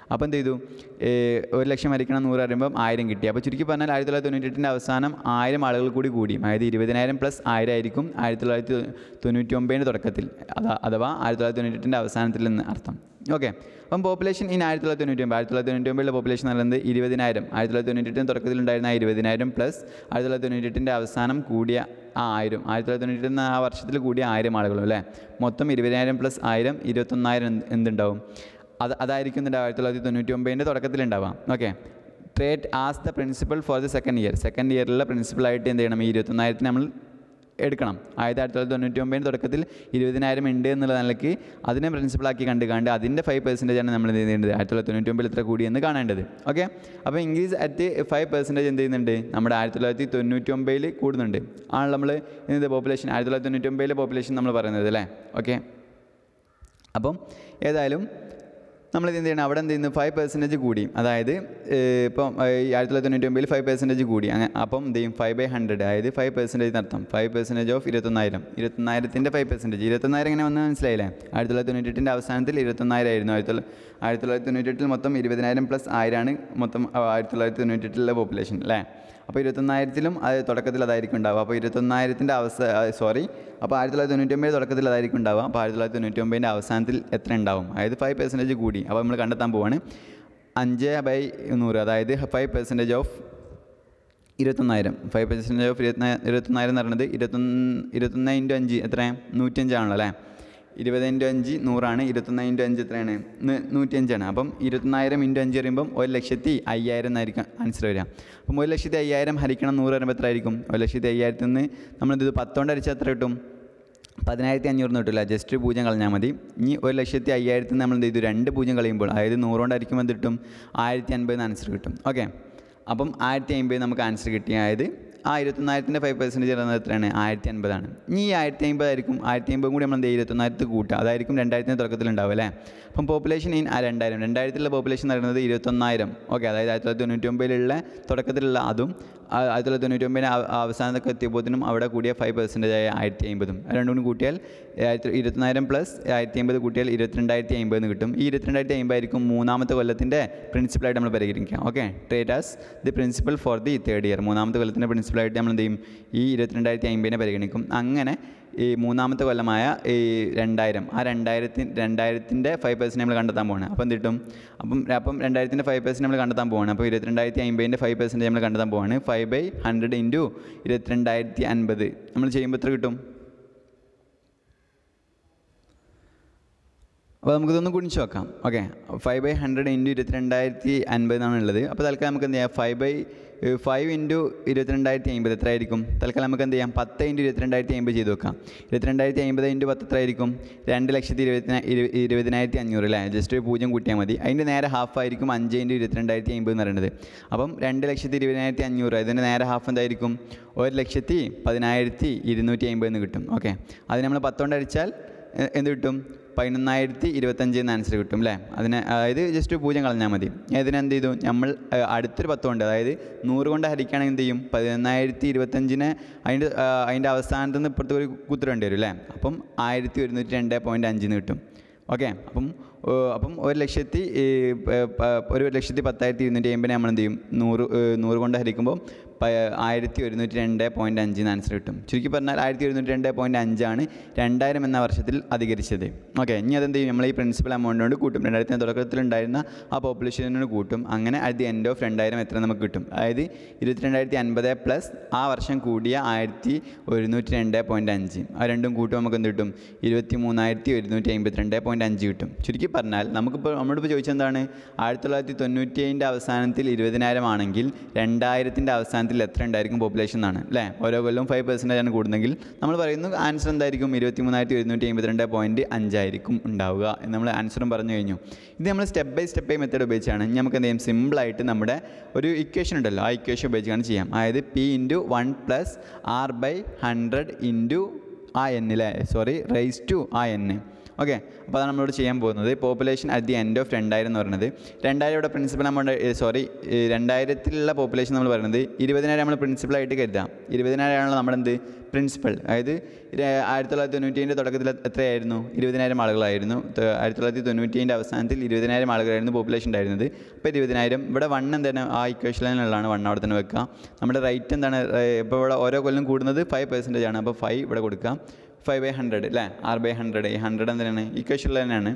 അപ്പോൾ എന്ത് ചെയ്തു ഏ, ഒരു ലക്ഷം ഹരിക്കണം നൂറ് പറയുമ്പം ആയിരം കിട്ടി അപ്പോൾ ചുരുക്കി പറഞ്ഞാൽ ആയിരത്തി തൊള്ളായിരത്തി തൊണ്ണൂറ്റെട്ടിൻ്റെ അവസാനം ആയിരം ആളുകൾ കൂടി കൂടി അതായത് ഇരുപതിനായിരം പ്ലസ് ആയിരം ആയിരിക്കും ആയിരത്തി തൊള്ളായിരത്തി തൊണ്ണൂറ്റി ഒമ്പതിൻ്റെ തുടക്കത്തിൽ അതാ അഥവാ ആയിരത്തി തൊള്ളായിരത്തി തൊണ്ണൂറ്റെട്ടിൻ്റെ അവസാനത്തിൽ നിന്ന് അർത്ഥം ഓക്കെ അപ്പം പോപ്പുലേഷൻ ഇൻ ആയിരത്തി തൊള്ളായിരത്തി തൊണ്ണൂറ്റി ഒമ്പത് ആയിരത്തി തൊള്ളായിരത്തി തൊണ്ണൂറ്റി ഒമ്പതിലെ പോപ്പുലേഷൻ എന്ന് പറയുന്നത് ഇരുപതിനായിരം ആയിരത്തി തൊള്ളായിരത്തി തൊണ്ണൂറ്റെട്ടിന് തുടക്കത്തിലുണ്ടായിരുന്ന ആ ഇരുപതിനായിരം പ്ലസ് ആയിരത്തി തൊള്ളായിരത്തി തൊണ്ണൂറ്റെട്ടിൻ്റെ അവസാനം കൂടിയ ആ ആയിരം ആയിരത്തി തൊള്ളായിരത്തി തൊണ്ണൂറ്റെട്ടിന് ആ വർഷത്തിൽ കൂടിയ ആയിരം ആളുകളും അല്ലേ മൊത്തം ഇരുപതിനായിരം പ്ലസ് ആയിരം ഇരുപത്തൊന്നായിരം എന്ത് എന്തുണ്ടാവും അത് അതായിരിക്കും ഇതിൻ്റെ ആയിരത്തി തൊള്ളായിരത്തി തൊണ്ണൂറ്റി ഒമ്പതിൻ്റെ തുടക്കത്തിലുണ്ടാവാം okay treat as the principal for the second year second ഇയറിലെ പ്രിൻസിപ്പളായിട്ട് എന്ത് ചെയ്യണം ഈ ഇരുപത്തൊന്നായിരത്തിന് നമ്മൾ എടുക്കണം ആയിരത്തി ആയിരത്തി തൊള്ളായിരത്തി തൊണ്ണൂറ്റി ഒമ്പതിന് തുടക്കത്തിൽ ഇരുപതിനായിരം ഉണ്ട് എന്നുള്ള നിലയ്ക്ക് അതിനെ പ്രിൻസിപ്പളാക്കി കണ്ട് കണ്ട് അതിൻ്റെ ഫൈവ് പെർസെൻറ്റേജ് ആണ് നമ്മൾ എന്ത് ചെയ്യേണ്ടത് ആയിരത്തി തൊള്ളായിരത്തി തൊണ്ണൂറ്റി ഒമ്പതിൽ എത്ര കൂടിയെന്ന് കാണേണ്ടത് ഓക്കെ അപ്പോൾ ഇൻക്രീസ് അറ്റ് ഫൈവ് പെർസെൻറ്റേജ് എന്ത് ചെയ്യുന്നുണ്ട് നമ്മുടെ ആയിരത്തി തൊള്ളായിരത്തി തൊണ്ണൂറ്റി ഒമ്പതിൽ കൂടുന്നുണ്ട് ആണ് നമ്മൾ എന്ത് പോപ്പുലേഷൻ ആയിരത്തി തൊള്ളായിരത്തി തൊണ്ണൂറ്റി ഒമ്പതിലെ പോപ്പുലേഷൻ നമ്മൾ പറയുന്നത് അല്ലേ ഓക്കെ അപ്പം ഏതായാലും നമ്മൾ എന്ത് ചെയ്യണം അവിടെ എന്ത് ചെയ്യുന്നു ഫൈവ് പെർസെൻറ്റേജ് കൂടി അതായത് ഏഹ്, ഇപ്പം ഏഹ്, ഈ ആയിരത്തി തൊള്ളായിരത്തി തൊണ്ണൂറ്റി ഒമ്പതിൽ ഫൈവ് പെർസെൻറ്റേജ് കൂടി അങ്ങനെ അപ്പം എന്ത് ചെയ്യും ഫൈവ് ബൈ ഹൺഡ്രഡ് അതായത് ഫൈവ് പെർസെൻറ്റേജ് നടത്താം ഫൈവ് പെർസെൻറ്റേജ് ഓഫ് ഇരുപത്തൊന്നായിരം ഇരുപത്തൊന്നായിരത്തിൻ്റെ ഫൈവ് പെർസെൻറ്റേജ് ഇരുപത്തൊന്നായിരം എങ്ങനെ വന്ന് മനസ്സിലായില്ലേ ആയിരത്തി തൊള്ളായിരത്തി തൊണ്ണൂറ്റെട്ടിൻ്റെ അവസാനത്തിൽ ഇരുപത്തൊന്നായിരം ആയിരുന്നു ആയിരത്തി തൊള്ള ആയിരത്തി തൊള്ളായിരത്തി തൊണ്ണൂറ്റെട്ടിൽ മൊത്തം ഇരുപതിനായിരം പ്ലസ് ആയിരമാണ് മൊത്തം ആ, ആയിരത്തി തൊള്ളായിരത്തി തൊണ്ണൂറ്റെട്ടിലെ പോപ്പുലേഷൻ അല്ലേ അപ്പോൾ ഇരുപത്തൊന്നായിരത്തിലും അത് തുടക്കത്തിൽ അതായിരിക്കും ഉണ്ടാവുക അപ്പോൾ ഇരുപത്തൊന്നായിരത്തിൻ്റെ അവസ സോറി അപ്പോൾ ആയിരത്തി തൊള്ളായിരത്തി തൊണ്ണൂറ്റി ഒമ്പത് തുടക്കത്തിൽ അതായിരിക്കും ഉണ്ടാവുക അപ്പോൾ ആയിരത്തി തൊള്ളായിരത്തി തൊണ്ണൂറ്റി ഒമ്പതിൻ്റെ അവസാനത്തിൽ എത്ര ഉണ്ടാവും അതായത് ഫൈവ് പെർസെൻറ്റേജ് കൂടി അപ്പോൾ നമ്മൾ കണ്ടെത്താൻ പോവാണ് അഞ്ച് ബൈ നൂറ് അതായത് ഫൈവ് പെർസെൻറ്റേജ് ഓഫ് ഇരുപത്തൊന്നായിരം ഫൈവ് പെർസെൻറ്റേജ് ഓഫ് ഇരുപത്തി ഇരുപത്തൊന്നായിരം എന്ന് പറയുന്നത് ഇരുപത്തൊന്ന് ഇരുപത്തൊന്ന് ഇൻറ്റു അഞ്ച് എത്രയാണ് നൂറ്റഞ്ചാണല്ലോ അല്ലേ ഇരുപത് ഇൻറ്റു അഞ്ച് നൂറാണ് ഇരുപത്തൊന്ന് ഇൻറ്റു അഞ്ച് എത്രയാണ് ന- നൂറ്റിയഞ്ചാണ് അപ്പം ഇരുപത്തൊന്നായിരം ഇൻറ്റു അഞ്ച് പറയുമ്പം ഒരു ലക്ഷത്തി അയ്യായിരം എന്നായിരിക്കും ആൻസർ വരിക അപ്പം ഒരു ലക്ഷത്തി അയ്യായിരം ഹരിക്കണം നൂറ് പറയുമ്പോൾ എത്ര ആയിരിക്കും ഒരു ലക്ഷത്തി അയ്യായിരത്തിൽ നിന്ന് നമ്മളിത് പത്തോണ്ട് അടിച്ചാൽ എത്ര കിട്ടും പതിനായിരത്തി അഞ്ഞൂറിന് കിട്ടില്ല ജസ്റ്റ് പൂജ്യം കളഞ്ഞാൽ മതി ഇനി ഒരു ലക്ഷത്തി അയ്യായിരത്തിൽ നമ്മൾ എന്ത് ചെയ്തു രണ്ട് പൂജ്യം കളയുമ്പോൾ അതായത് നൂറുകൊണ്ടായിരിക്കും എന്ത് കിട്ടും ആയിരത്തി അൻപതിന് ആൻസർ കിട്ടും ഓക്കെ അപ്പം ആയിരത്തി അമ്പത് നമുക്ക് ആൻസർ കിട്ടി അതായത് ആ ഇരുപത്തൊന്നായിരത്തിൻ്റെ ഫൈവ് പെർസെൻറ്റേജ് പറയുന്നത് എത്രയാണ് ആയിരത്തി അൻപതാണ് ഇനി ഈ ആയിരത്തി അമ്പത് ആയിരിക്കും ആയിരത്തി അമ്പതും കൂടി നമ്മൾ എന്ത് ചെയ്യും ഇരുപത്തൊന്നായിരത്തി കൂട്ടുക അതായിരിക്കും രണ്ടായിരത്തിൻ്റെ തുടക്കത്തിൽ ഉണ്ടാവും അല്ലേ അപ്പം പോപ്പുലേഷൻ ഇൻ ആ രണ്ടായിരം രണ്ടായിരത്തിലുള്ള പോപ്പുലേഷൻ എന്ന് പറയുന്നത് ഇരുപത്തൊന്നായിരം ഓക്കെ അതായത് ആയിരത്തി തൊള്ളായിരത്തി തൊണ്ണൂറ്റി ഒമ്പതിലുള്ള തുടക്കത്തിലുള്ള അതും ആ ആയിരത്തി തൊള്ളായിരത്തി തൊണ്ണൂറ്റി ഒമ്പതിന് അവസാനത്തൊക്കെ എത്തിയപ്പോഴത്തേനും അവിടെ കൂടിയ ഫൈവ് പെർസെൻറ്റേജ് ആയ ആയിരത്തി അമ്പതും അത് രണ്ടും കൂടി കൂട്ടിയാൽ ആയിരത്തി ഇരുപത്തിനായിരം പ്ലസ് ആയിരത്തി അമ്പത് കൂട്ടിയാൽ ഇരുപത്തിരണ്ടായിരത്തി അമ്പത് എന്ന് കിട്ടും ഈ ഇരുപത്തിരണ്ടായിരത്തി അമ്പത് ആയിരിക്കും മൂന്നാമത്തെ കൊല്ലത്തിൻ്റെ പ്രിൻസിപ്പളായിട്ട് നമ്മൾ പരിഗണിക്കുക okay treat as the principal for the third year മൂന്നാമത്തെ കൊല്ലത്തിൻ്റെ പ്രിൻസിപ്പളായിട്ട് നമ്മൾ എന്ത് ചെയ്യും ഈ ഇരുപത്തിരണ്ടായിരത്തി അമ്പതിനെ പരിഗണിക്കും അങ്ങനെ ഈ മൂന്നാമത്തെ കൊല്ലമായ ഈ രണ്ടായിരം ആ രണ്ടായിരത്തി രണ്ടായിരത്തിൻ്റെ ഫൈവ് പെർസെൻറ്റ് നമ്മൾ കണ്ടെത്താൻ പോവാണ് അപ്പം എന്ത് കിട്ടും അപ്പം അപ്പം രണ്ടായിരത്തിൻ്റെ ഫൈവ് പെർസെൻറ്റ് നമ്മൾ കണ്ടെത്താൻ പോവാണ് അപ്പോൾ ഇരുപത്തിരണ്ടായിരത്തി അമ്പതിൻ്റെ ഫൈവ് പെർസെൻറ്റ് നമ്മൾ കണ്ടെത്താൻ പോവാണ് ഫൈവ് ബൈ ഹൺഡ്രഡ് ഇൻറ്റു ഇരുപത്തിരണ്ടായിരത്തി അൻപത് നമ്മൾ ചെയ്യുമ്പോൾ എത്ര കിട്ടും അപ്പോൾ നമുക്കിതൊന്ന് ഗുണിച്ച് നോക്കാം okay five by hundred into ഇരുപത്തിരണ്ടായിരത്തി അൻപത് എന്നാണ് ഉള്ളത് അപ്പോൾ തൽക്കാലം നമുക്ക് എന്ത് ചെയ്യാം ഫൈവ് ബൈ ഫൈവ് ഇൻറ്റു ഇരുപത്തിരണ്ടായിരത്തി അമ്പത് എത്ര ആയിരിക്കും തൽക്കാലം നമുക്ക് എന്ത് ചെയ്യാം പത്ത് ഇൻറ്റു ഇരുപത്തിരണ്ടായിരത്തി അമ്പത് ചെയ്ത് നോക്കാം ഇരുപത്തിരണ്ടായിരത്തി അമ്പത് ഇൻറ്റു പത്ത് എത്ര ആയിരിക്കും രണ്ട് ലക്ഷത്തി ഇരുപത്തി ഇരുപതിനായിരത്തി അഞ്ഞൂറ് അല്ലേ ജസ്റ്റ് ഒരു പൂജ്യം കൂട്ടിയാൽ മതി അതിൻ്റെ നേരെ ഹാഫ് ആയിരിക്കും അഞ്ച് ഇൻറ്റു ഇരുപത്തിരണ്ടായിരത്തി അമ്പത് എന്ന് പറയുന്നത് അപ്പം രണ്ട് ലക്ഷത്തി ഇരുപതിനായിരത്തി അഞ്ഞൂറ് അതിൻ്റെ നേരെ ഹാഫ് എന്തായിരിക്കും ഒരു ലക്ഷത്തി പതിനായിരത്തി ഇരുന്നൂറ്റി അമ്പത് എന്ന് കിട്ടും ഓക്കെ അത് നമ്മൾ പത്തോണ്ട് അടിച്ചാൽ എ- എന്ത് കിട്ടും പതിനൊന്നായിരത്തി ഇരുപത്തഞ്ച് എന്ന് ആൻസർ കിട്ടും അല്ലേ അതിന് അതായത് ജസ്റ്റ് പൂജ്യം കളഞ്ഞാൽ മതി ഇതിനെന്ത് ചെയ്തു നമ്മൾ ആ, അടുത്തൊരു പത്ത് കൊണ്ട് അതായത് നൂറ് കൊണ്ട് ഹരിക്കുകയാണെങ്കിൽ എന്ത് ചെയ്യും പതിനൊന്നായിരത്തി ഇരുപത്തഞ്ചിന് അതിൻ്റെ ആ, അതിൻ്റെ അവസാനത്ത് നിന്ന് ഇപ്പുറത്ത് ഒരു കുത്തിരേണ്ടി വരും അല്ലേ അപ്പം ആയിരത്തി ഒരുന്നൂറ്റി രണ്ട് പോയിൻറ്റ് അഞ്ചിന് കിട്ടും ഓക്കെ അപ്പം ഓ, അപ്പം ഒരു ലക്ഷത്തി ഈ, പ- പ- ഒരു ലക്ഷത്തി പത്തായിരത്തി ഇരുന്നൂറ്റി അമ്പതിനെ നമ്മൾ എന്ത് ചെയ്യും നൂറ് ഏ, നൂറ് കൊണ്ട് ഹരിക്കുമ്പോൾ പ- ആയിരത്തി ഒരുന്നൂറ്റി രണ്ട് പോയിൻറ്റ് അഞ്ചിന് ആൻസർ കിട്ടും ചുരുക്കി പറഞ്ഞാൽ ആയിരത്തി ഒരുന്നൂറ്റി രണ്ട് പോയിൻറ്റ് അഞ്ചാണ് രണ്ടായിരം എന്ന വർഷത്തിൽ അധികരിച്ചത് ഓക്കെ ഇനി അതെന്ത് ചെയ്യും നമ്മൾ ഈ പ്രിൻസിപ്പൽ എമൗണ്ട് കൊണ്ട് കൂട്ടും രണ്ടായിരത്തിന് തുടക്കത്തിലുണ്ടായിരുന്ന ആ പോപ്പുലേഷനോട് കൂട്ടും അങ്ങനെ അറ്റ് ദി എൻഡ് ഓഫ് രണ്ടായിരം എത്ര നമുക്ക് കിട്ടും അതായത് ഇരുപത്തിരണ്ടായിരത്തി അൻപത് പ്ലസ് ആ വർഷം കൂടിയ ആയിരത്തി ഒരുന്നൂറ്റി രണ്ട് പോയിൻറ്റ് അഞ്ച് ആ രണ്ടും കൂട്ടും നമുക്ക് എന്ത് കിട്ടും ഇരുപത്തി മൂന്നായിരത്തി ഒരുന്നൂറ്റി അമ്പത്തിരണ്ട് പോയിൻറ്റ് അഞ്ച് കിട്ടും ചുരുക്കി പറഞ്ഞാൽ നമുക്കിപ്പോൾ നമ്മളിപ്പോൾ ചോദിച്ചെന്താണ് ആയിരത്തി തൊള്ളായിരത്തി തൊണ്ണൂറ്റി ഏഴിൻ്റെ അവസാനത്തിൽ ഇരുപതിനായിരം ആണെങ്കിൽ രണ്ടായിരത്തിൻ്റെ അവസാനത്തിൽ എത്ര ഉണ്ടായിരിക്കും പോപ്പുലേഷൻ എന്നാണ് അല്ലേ ഓരോ കൊല്ലവും ഫൈവ് പെർസെൻറ്റേജ് ആണ് കൂടുന്നെങ്കിൽ നമ്മൾ പറയുന്നു ആൻസർ എന്തായിരിക്കും ഇരുപത്തി മൂന്നായിരത്തി ഒരുന്നൂറ്റി അമ്പത്തിരണ്ട് പോയിൻറ്റ് അഞ്ചായിരിക്കും ഉണ്ടാവുക എന്ന് നമ്മൾ ആൻസറും പറഞ്ഞു കഴിഞ്ഞു ഇത് നമ്മൾ step by step by method ഉപയോഗിച്ചാണ് ഇനി നമുക്ക് എന്ത് ചെയ്യും സിമ്പിളായിട്ട് നമ്മുടെ ഒരു ഇക്വേഷൻ ഉണ്ടല്ലോ ആ ഇക്വേഷൻ ഉപയോഗിച്ചാണ് ചെയ്യാം അതായത് P into one plus R by hundred into ആ എന്നിലെ സോറി റൈസ് ടു ആ എൻ ഓക്കെ അപ്പോൾ അതാണ് നമ്മളോട് ചെയ്യാൻ പോകുന്നത് population at the end of രണ്ടായിരം എന്ന് പറയുന്നത് രണ്ടായിരം ഇവിടെ പ്രിൻസിപ്പൽ നമ്മുടെ സോറി രണ്ടായിരത്തിലുള്ള പോപ്പുലേഷൻ നമ്മൾ പറയുന്നത് ഇരുപതിനായിരം നമ്മൾ പ്രിൻസിപ്പളായിട്ട് കരുതാം ഇരുപതിനായിരമാണല്ലോ നമ്മുടെ എന്ത് പ്രിൻസിപ്പൽ അതായത് ര- ആയിരത്തി തൊള്ളായിരത്തി തൊണ്ണൂറ്റിയേഴിൻ്റെ തുടക്കത്തിൽ എത്രയായിരുന്നു ഇരുപതിനായിരം ആളുകളായിരുന്നു ത- ആയിരത്തി തൊള്ളായിരത്തി തൊണ്ണൂറ്റിയേഴിൻ്റെ അവസാനത്തിൽ ഇരുപതിനായിരം ആളുകളായിരുന്നു പോപ്പുലേഷൻ ഉണ്ടായിരുന്നത് അപ്പോൾ ഇരുപതിനായിരം ഇവിടെ വൺ എന്താണ് ആ ഇക്വേഷനിലുള്ളതാണ് വൺ അവിടെ തന്നെ വെക്കുക നമ്മുടെ റേറ്റ് എന്താണ് ഇപ്പോൾ ഇവിടെ ഓരോ കൊല്ലം കൂടുന്നത് ഫൈവ് പെർസെൻറ്റേജ് ആണ് അപ്പോൾ ഫൈവ് ഇവിടെ കൊടുക്കുക ഫൈവ് ബൈ ഹൺഡ്രഡ് അല്ലേ ആറ് ബൈ ഹൺഡ്രഡ് ഈ ഹൺഡ്രഡ് എന്തിനാണ് ഇക്വേഷനിൽ തന്നെയാണ്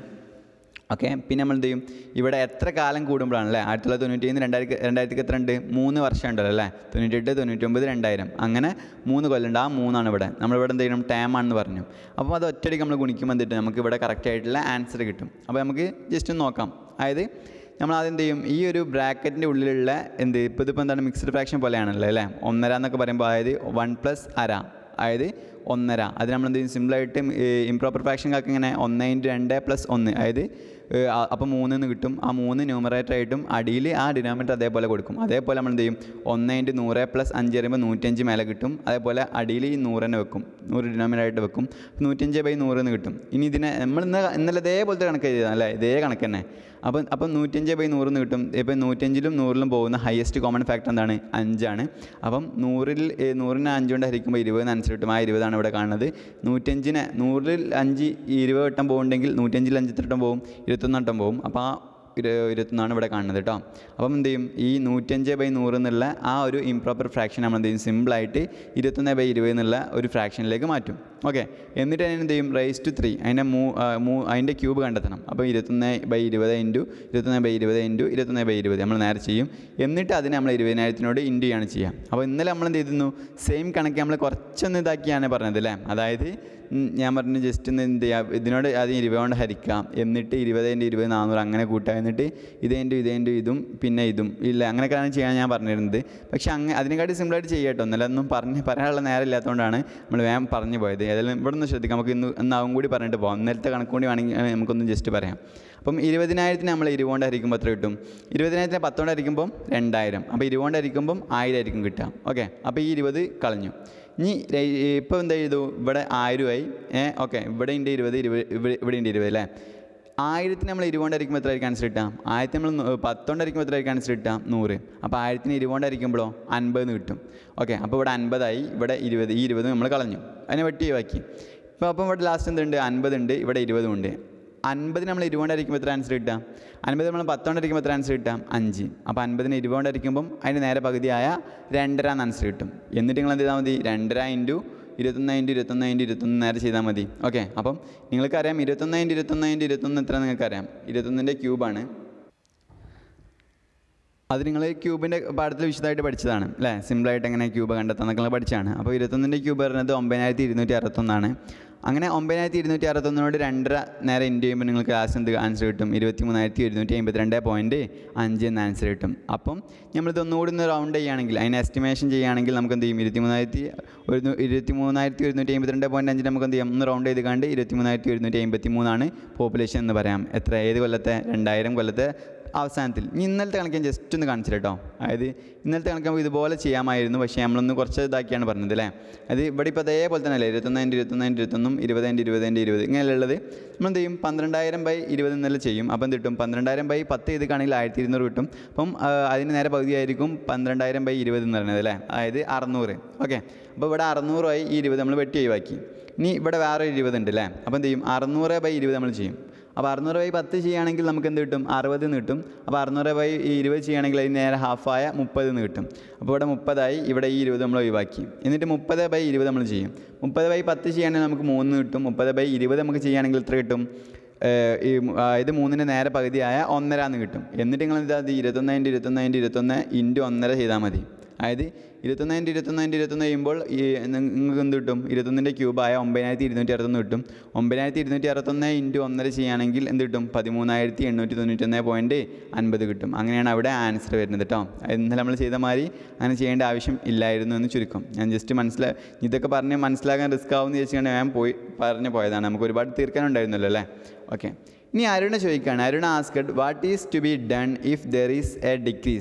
ഓക്കെ പിന്നെ നമ്മൾ എന്ത് ചെയ്യും ഇവിടെ എത്ര കാലം കൂടുമ്പോഴാണ് അല്ലേ ആയിരത്തി തൊള്ളായിരത്തി തൊണ്ണൂറ്റി ഏഴ് രണ്ടായിരത്തി രണ്ടായിരത്തി എത്ര ഉണ്ട് മൂന്ന് വർഷം ഉണ്ടല്ലോ അല്ലേ തൊണ്ണൂറ്റെട്ട് തൊണ്ണൂറ്റൊമ്പത് രണ്ടായിരം അങ്ങനെ മൂന്ന് കൊല്ലമുണ്ട് ആ മൂന്നാണ് ഇവിടെ നമ്മളിവിടെ എന്ത് ചെയ്യണം ടൈം ആണെന്ന് പറഞ്ഞു അപ്പോൾ അത് ഒറ്റയടിക്ക് നമ്മൾ ഗുണിക്കുമ്പോൾ എന്തിട്ട് നമുക്ക് ഇവിടെ കറക്റ്റ് ആയിട്ടുള്ള ആൻസർ കിട്ടും അപ്പോൾ നമുക്ക് ജസ്റ്റ് ഒന്ന് നോക്കാം അതായത് നമ്മൾ ആദ്യം എന്ത് ചെയ്യും ഈ ഒരു ബ്രാക്കറ്റിൻ്റെ ഉള്ളിലുള്ള എന്ത് ഇപ്പോൾ ഇതിപ്പോൾ എന്താണ് മിക്സ്ഡ് ഫ്രാക്ഷൻ പോലെയാണല്ലോ അല്ലേ ഒന്നര എന്നൊക്കെ പറയുമ്പോൾ അതായത് വൺ പ്ലസ് അര അതായത് ഒന്നര അത് നമ്മൾ എന്ത് ചെയ്യും സിമ്പിളായിട്ട് ഇംപ്രോപ്പർ ഫ്രാക്ഷൻകാർക്ക് ഇങ്ങനെ ഒന്ന് ഇൻറ്റു രണ്ട് പ്ലസ് ഒന്ന് അതായത് അപ്പോൾ മൂന്ന് എന്ന് കിട്ടും ആ മൂന്ന് ന്യൂമറേറ്റർ ആയിട്ടും അടിയിൽ ആ ഡിനോമിനേറ്റർ അതേപോലെ കൊടുക്കും അതേപോലെ നമ്മൾ എന്ത് ചെയ്യും ഒന്ന് ഇൻറ്റു നൂറ് പ്ലസ് അഞ്ച് പറയുമ്പോൾ നൂറ്റഞ്ച് മേലെ കിട്ടും അതേപോലെ അടിയിൽ ഈ നൂറ് തന്നെ വെക്കും നൂറ് ഡിനോമിനേറ്റർ ആയിട്ട് വെക്കും നൂറ്റഞ്ച് ബൈ നൂറ് എന്ന് കിട്ടും ഇനി ഇതിനെ നമ്മൾ ഇന്ന് ഇന്നലെ ഇതേപോലത്തെ കണക്ക് ചെയ്താൽ അല്ലേ ഇതേ കണക്ക് തന്നെ അപ്പം അപ്പം നൂറ്റഞ്ച് ബൈ നൂറിന്ന് കിട്ടും ഇപ്പം നൂറ്റഞ്ചിലും നൂറിലും പോകുന്ന ഹയസ്റ്റ് കോമൺ ഫാക്ടർ എന്താണ് അഞ്ചാണ് അപ്പം നൂറിൽ ഏ, നൂറിന് അഞ്ച് കൊണ്ട് ഹരിക്കുമ്പോൾ ഇരുപതിന് ആൻസർ കിട്ടും ആ ഇരുപതാണ് ഇവിടെ കാണുന്നത് നൂറ്റഞ്ചിന് നൂറിൽ അഞ്ച് ഇരുപത് വട്ടം പോകുന്നുണ്ടെങ്കിൽ നൂറ്റഞ്ചിൽ അഞ്ച് എത്ര വട്ടം പോകും ഇരുപത്തൊന്ന് വട്ടം പോകും അപ്പോൾ ആ ഇരു ഇരുപത്തൊന്നാണ് ഇവിടെ കാണുന്നത് കേട്ടോ അപ്പം എന്ത് ചെയ്യും ഈ നൂറ്റഞ്ച് ബൈ നൂറ് എന്നുള്ള ആ ഒരു ഇംപ്രോപ്പർ ഫ്രാക്ഷൻ നമ്മൾ എന്ത് ചെയ്യും സിമ്പിളായിട്ട് ഇരുപത്തൊന്ന് ബൈ ഇരുപത് എന്നുള്ള ഒരു ഫ്രാക്ഷനിലേക്ക് മാറ്റും ഓക്കെ എന്നിട്ട് അതിന് എന്ത് ചെയ്യും റൈസ് ടു ത്രീ അതിൻ്റെ മൂ ആ, മൂ അതിൻ്റെ ക്യൂബ് കണ്ടെത്തണം അപ്പോൾ ഇരുപത്തൊന്ന് ബൈ ഇരുപത് ഇൻറ്റു ഇരുപത്തൊന്ന് ബൈ ഇരുപത് ഇൻറ്റു ഇരുപത്തൊന്ന് ബൈ ഇരുപത് നമ്മൾ നേരെ ചെയ്യും എന്നിട്ട് അതിനെ നമ്മൾ ഇരുപതിനായിരത്തിനോട് ഇൻറ്റു ചെയ്യാണ് ചെയ്യുക അപ്പോൾ ഇന്നലെ നമ്മൾ എന്ത് ചെയ്തിരുന്നു സെയിം കണക്ക് നമ്മൾ കുറച്ചൊന്ന് ഇതാക്കിയാണ് പറഞ്ഞത് അല്ലേ അതായത് ഉം, ഞാൻ പറഞ്ഞു ജസ്റ്റ് ഒന്ന് എന്ത് ചെയ്യാം ഇതിനോട് ആദ്യം ഇരുപത് കൊണ്ട് ഹരിക്കാം എന്നിട്ട് ഇരുപതിൻ്റെ ഇരുപത് നാനൂറ് അങ്ങനെ കൂട്ടുക എന്നിട്ട് ഇതേൻ്റെ ഇതേൻ്റെ ഇതും പിന്നെ ഇതും ഇല്ല അങ്ങനെയൊക്കെയാണ് ചെയ്യാൻ ഞാൻ പറഞ്ഞിരുന്നത് പക്ഷേ അങ്ങ് അതിനെക്കാട്ടി സിമ്പിളായിട്ട് ചെയ്യാം കേട്ടോ ഇന്നലെ ഒന്നും പറഞ്ഞ് പറയാനുള്ള നേരം ഇല്ലാത്തതുകൊണ്ടാണ് നമ്മൾ വേഗം പറഞ്ഞു പോയത് ഏതായാലും ഇവിടെ നിന്ന് ശ്രദ്ധിക്കാം നമുക്ക് ഇന്ന് ഇന്നാവും കൂടി പറഞ്ഞിട്ട് പോകാം ഇന്നലത്തെ കണക്ക് കൂടി വേണമെങ്കിൽ ഏഹ്, നമുക്കൊന്ന് ജസ്റ്റ് പറയാം അപ്പം ഇരുപതിനായിരത്തിന് നമ്മൾ ഇരുപതുകൊണ്ട് ഹരിക്കുമ്പോൾ എത്ര കിട്ടും ഇരുപതിനായിരത്തിന് പത്തുകൊണ്ട് ഹരിക്കുമ്പം രണ്ടായിരം അപ്പോൾ ഇരുപതുകൊണ്ട് ഹരിക്കുമ്പം ആയിരം ആയിരിക്കും കിട്ടുക ഓക്കെ അപ്പോൾ ഈ ഇരുപത് കളഞ്ഞു ഇനി ഇപ്പോൾ എന്താ ചെയ്തു ഇവിടെ ആയിരമായി ഏ ഓക്കെ ഇവിടെ ഉണ്ട് ഇരുപത് ഇരുപത് ഇവിടെ ഇവിടെ ഉണ്ട് ഇരുപത് അല്ലേ ആയിരത്തിന് നമ്മൾ ഇരുപതുകൊണ്ടായിരിക്കുമ്പോൾ എത്ര ആയിരിക്കും ആൻസർ കിട്ടാം ആയിരത്തി നമ്മൾ നൂ- പത്തുകൊണ്ടായിരിക്കുമ്പോൾ എത്ര ആയിരിക്കും ആൻസർ കിട്ടാം നൂറ് അപ്പോൾ ആയിരത്തിന് ഇരുപതുകൊണ്ടായിരിക്കുമ്പോഴോ അൻപത് എന്ന് കിട്ടും ഓക്കെ അപ്പോൾ ഇവിടെ അൻപതായി ഇവിടെ ഇരുപത് ഈ ഇരുപത് നമ്മൾ കളഞ്ഞു അതിനെ വെട്ടി ഒഴിവാക്കി ഇപ്പോൾ അപ്പം ഇവിടെ ലാസ്റ്റ് എന്തുണ്ട് അൻപതുണ്ട് ഇവിടെ ഇരുപതും ഉണ്ട് അൻപതിന് നമ്മൾ ഇരുപതുകൊണ്ടായിരിക്കുമ്പോൾ എത്ര ആൻസർ കിട്ടാം അൻപത് നമ്മൾ പത്തുകൊണ്ടായിരിക്കുമ്പോൾ എത്ര ആൻസർ കിട്ടാം അഞ്ച് അപ്പോൾ അൻപതിന് ഇരുപതുകൊണ്ടായിരിക്കുമ്പോൾ അതിന് നേരെ പകുതിയായ രണ്ടര എന്ന് ആൻസർ കിട്ടും എന്നിട്ട് നിങ്ങൾ എന്ത് ചെയ്താൽ മതി രണ്ടര ഇൻറ്റു ഇരുപത്തൊന്ന് ഇൻറ്റു ഇരുപത്തൊന്ന് ഇൻറ്റു ഇരുപത്തൊന്ന് നേരെ ചെയ്താൽ മതി ഓക്കെ അപ്പം നിങ്ങൾക്കറിയാം ഇരുപത്തൊന്ന് ഇൻറ്റു ഇരുപത്തൊന്ന് ഇൻറ്റു ഇരുപത്തൊന്ന് എത്ര നിങ്ങൾക്കറിയാം ഇരുപത്തൊന്നിൻ്റെ ക്യൂബാണ് അത് നിങ്ങൾ ക്യൂബിൻ്റെ പാഠത്തിൽ വിശദമായിട്ട് പഠിച്ചതാണ് അല്ലേ സിമ്പിളായിട്ട് എങ്ങനെ ക്യൂബ് കണ്ടെത്താന്നൊക്കെ നിങ്ങൾ പഠിച്ചതാണ് അപ്പോൾ ഇരുപത്തൊന്നിൻ്റെ ക്യൂബ് പറയുന്നത് ഒമ്പതിനായിരത്തി ഇരുന്നൂറ്റി അറുപത്തൊന്നാണ് അങ്ങനെ ഒമ്പതിനായിരത്തി ഇരുന്നൂറ്റി അറുപത്തൊന്നിനോട് രണ്ടര നേരെ ഇൻറ്റു ചെയ്യുമ്പോൾ നിങ്ങൾക്ക് ലാസ്റ്റ് എന്ത് ആൻസർ കിട്ടും ഇരുപത്തി മൂന്നായിരത്തി ഒരുന്നൂറ്റി അമ്പത്തിരണ്ട് പോയിൻറ്റ് അഞ്ച് എന്ന ആൻസർ കിട്ടും അപ്പം നമ്മളിത് ഒന്നുകൂടി ഒന്ന് റൗണ്ട് ചെയ്യുകയാണെങ്കിൽ അതിന് എസ്റ്റിമേഷൻ ചെയ്യുകയാണെങ്കിൽ നമുക്ക് എന്ത് ചെയ്യും ഇരുപത്തി മൂന്നായിരത്തി ഒരു ഇരുപത്തി മൂന്നായിരത്തി ഒരുന്നൂറ്റി അമ്പത്തിരണ്ട് പോയിൻറ്റ് അഞ്ചിന് നമുക്ക് എന്ത് ചെയ്യാം ഒന്ന് റൗണ്ട് ചെയ്ത് കണ്ട് ഇരുപത്തി മൂന്നായിരത്തി ഒരുന്നൂറ്റി അമ്പത്തി മൂന്നാണ് പോപ്പുലേഷൻ എന്ന് പറയാം എത്ര ഏത് കൊല്ലത്തെ രണ്ടായിരം കൊല്ലത്തെ അവസാനത്തിൽ ഇനി ഇന്നലത്തെ കണക്ക് ഞാൻ ജസ്റ്റ് ഒന്ന് കാണിച്ചു കേട്ടോ അതായത് ഇന്നലത്തെ കണക്ക് നമുക്ക് ഇതുപോലെ ചെയ്യാമായിരുന്നു പക്ഷേ നമ്മളൊന്ന് കുറച്ച് ഇതാക്കിയാണ് പറഞ്ഞത് അല്ലേ അത് ഇവിടെ ഇപ്പോൾ അതേപോലെ തന്നെ അല്ലേ ഇരുപത്തൊന്നതിൻ്റെ ഇരുപത്തൊന്നതിൻ്റെ ഇരുപത്തൊന്നും ഇരുപതിൻ്റെ ഇരുപതിൻ്റെ ഇരുപത് ഇങ്ങനെയുള്ളത് നമ്മൾ എന്ത് ചെയ്യും പന്ത്രണ്ടായിരം ബൈ ഇരുപത് എന്നല്ല ചെയ്യും അപ്പം എന്ത് കിട്ടും പന്ത്രണ്ടായിരം ബൈ പത്ത് ഇത് കാണെങ്കിൽ ആയിരത്തി ഇരുന്നൂറ് കിട്ടും അപ്പം ആ, അതിന് നേരെ പകുതിയായിരിക്കും പന്ത്രണ്ടായിരം ബൈ ഇരുപത് എന്ന് പറയുന്നത് അല്ലേ അതായത് അറുന്നൂറ് ഓക്കെ അപ്പോൾ ഇവിടെ അറുന്നൂറായി ഈ ഇരുപത് നമ്മൾ വെട്ടി ഒഴിവാക്കി ഇനി ഇവിടെ വേറെ ഇരുപത് ഉണ്ട് അല്ലേ അപ്പോൾ എന്ത് ചെയ്യും അറുന്നൂറ് ബൈ ഇരുപത് നമ്മൾ ചെയ്യും അപ്പോൾ അറുന്നൂറ് ബൈ പത്ത് ചെയ്യുകയാണെങ്കിൽ നമുക്ക് എന്ത് കിട്ടും അറുപത് എന്ന് കിട്ടും അപ്പോൾ അറുന്നൂറ് ബൈ ഈ ഇരുപത് ചെയ്യുകയാണെങ്കിൽ അതിന് നേരെ ഹാഫായ മുപ്പത് എന്ന് കിട്ടും അപ്പോൾ ഇവിടെ മുപ്പതായി ഇവിടെ ഈ ഇരുപത് നമ്മൾ ഒഴിവാക്കി എന്നിട്ട് മുപ്പത് ബൈ ഇരുപത് നമ്മൾ ചെയ്യും മുപ്പത് ബൈ പത്ത് ചെയ്യുകയാണെങ്കിൽ നമുക്ക് മൂന്ന് കിട്ടും മുപ്പത് ബൈ ഇരുപത് നമുക്ക് ചെയ്യുകയാണെങ്കിൽ എത്ര കിട്ടും ഏഹ് ഈ മു- ആ, ഇത് മൂന്നിന് നേരെ പകുതിയായ ഒന്നര എന്ന് കിട്ടും എന്നിട്ട് നിങ്ങൾ എന്താ ഇത് ഇരുപത്തൊന്ന് ഇൻറ്റു ഇരുപത്തൊന്ന് ഇൻറ്റു ഇരുപത്തൊന്ന് ഇൻറ്റു ഒന്നര ചെയ്താൽ മതി അതായത് ഇരുപത്തൊന്ന് ഇൻറ്റു ഇരുപത്തൊന്ന് ഇൻറ്റു ഇരുപത്തൊന്ന് ചെയ്യുമ്പോൾ ഈ നിങ്ങ- നിങ്ങൾക്ക് എന്ത് കിട്ടും ഇരുപത്തൊന്നിൻ്റെ ക്യൂബായ ഒമ്പതിനായിരത്തി ഇരുന്നൂറ്റി അറുപത്തൊന്ന് കിട്ടും ഒമ്പതിനായിരത്തി ഇരുന്നൂറ്റി അറുപത്തൊന്ന് ഇൻറ്റു ഒന്നര ചെയ്യുകയാണെങ്കിൽ എന്ത് കിട്ടും പതിമൂന്നായിരത്തി എണ്ണൂറ്റി തൊണ്ണൂറ്റൊന്ന് പോയിൻറ്റ് അൻപത് കിട്ടും അങ്ങനെയാണ് അവിടെ ആൻസർ വരുന്നത് കേട്ടോ ഇന്നലെ നമ്മൾ ചെയ്ത മാതിരി അങ്ങനെ ചെയ്യേണ്ട ആവശ്യം ഇല്ലായിരുന്നു എന്ന് ചുരുക്കം ഞാൻ ജസ്റ്റ് മനസ്സിലാ ഇതൊക്കെ പറഞ്ഞ് മനസ്സിലാക്കാൻ റിസ്ക് ആവുമെന്ന് ചോദിച്ചുകൊണ്ട് ഞാൻ പോയി പറഞ്ഞു പോയതാണ് നമുക്ക് ഒരുപാട് തീർക്കാനുണ്ടായിരുന്നല്ലോ അല്ലേ ഓക്കെ ഇനി അരുണ ചോദിക്കുകയാണ് Aruna asked what is to be done if there is a decrease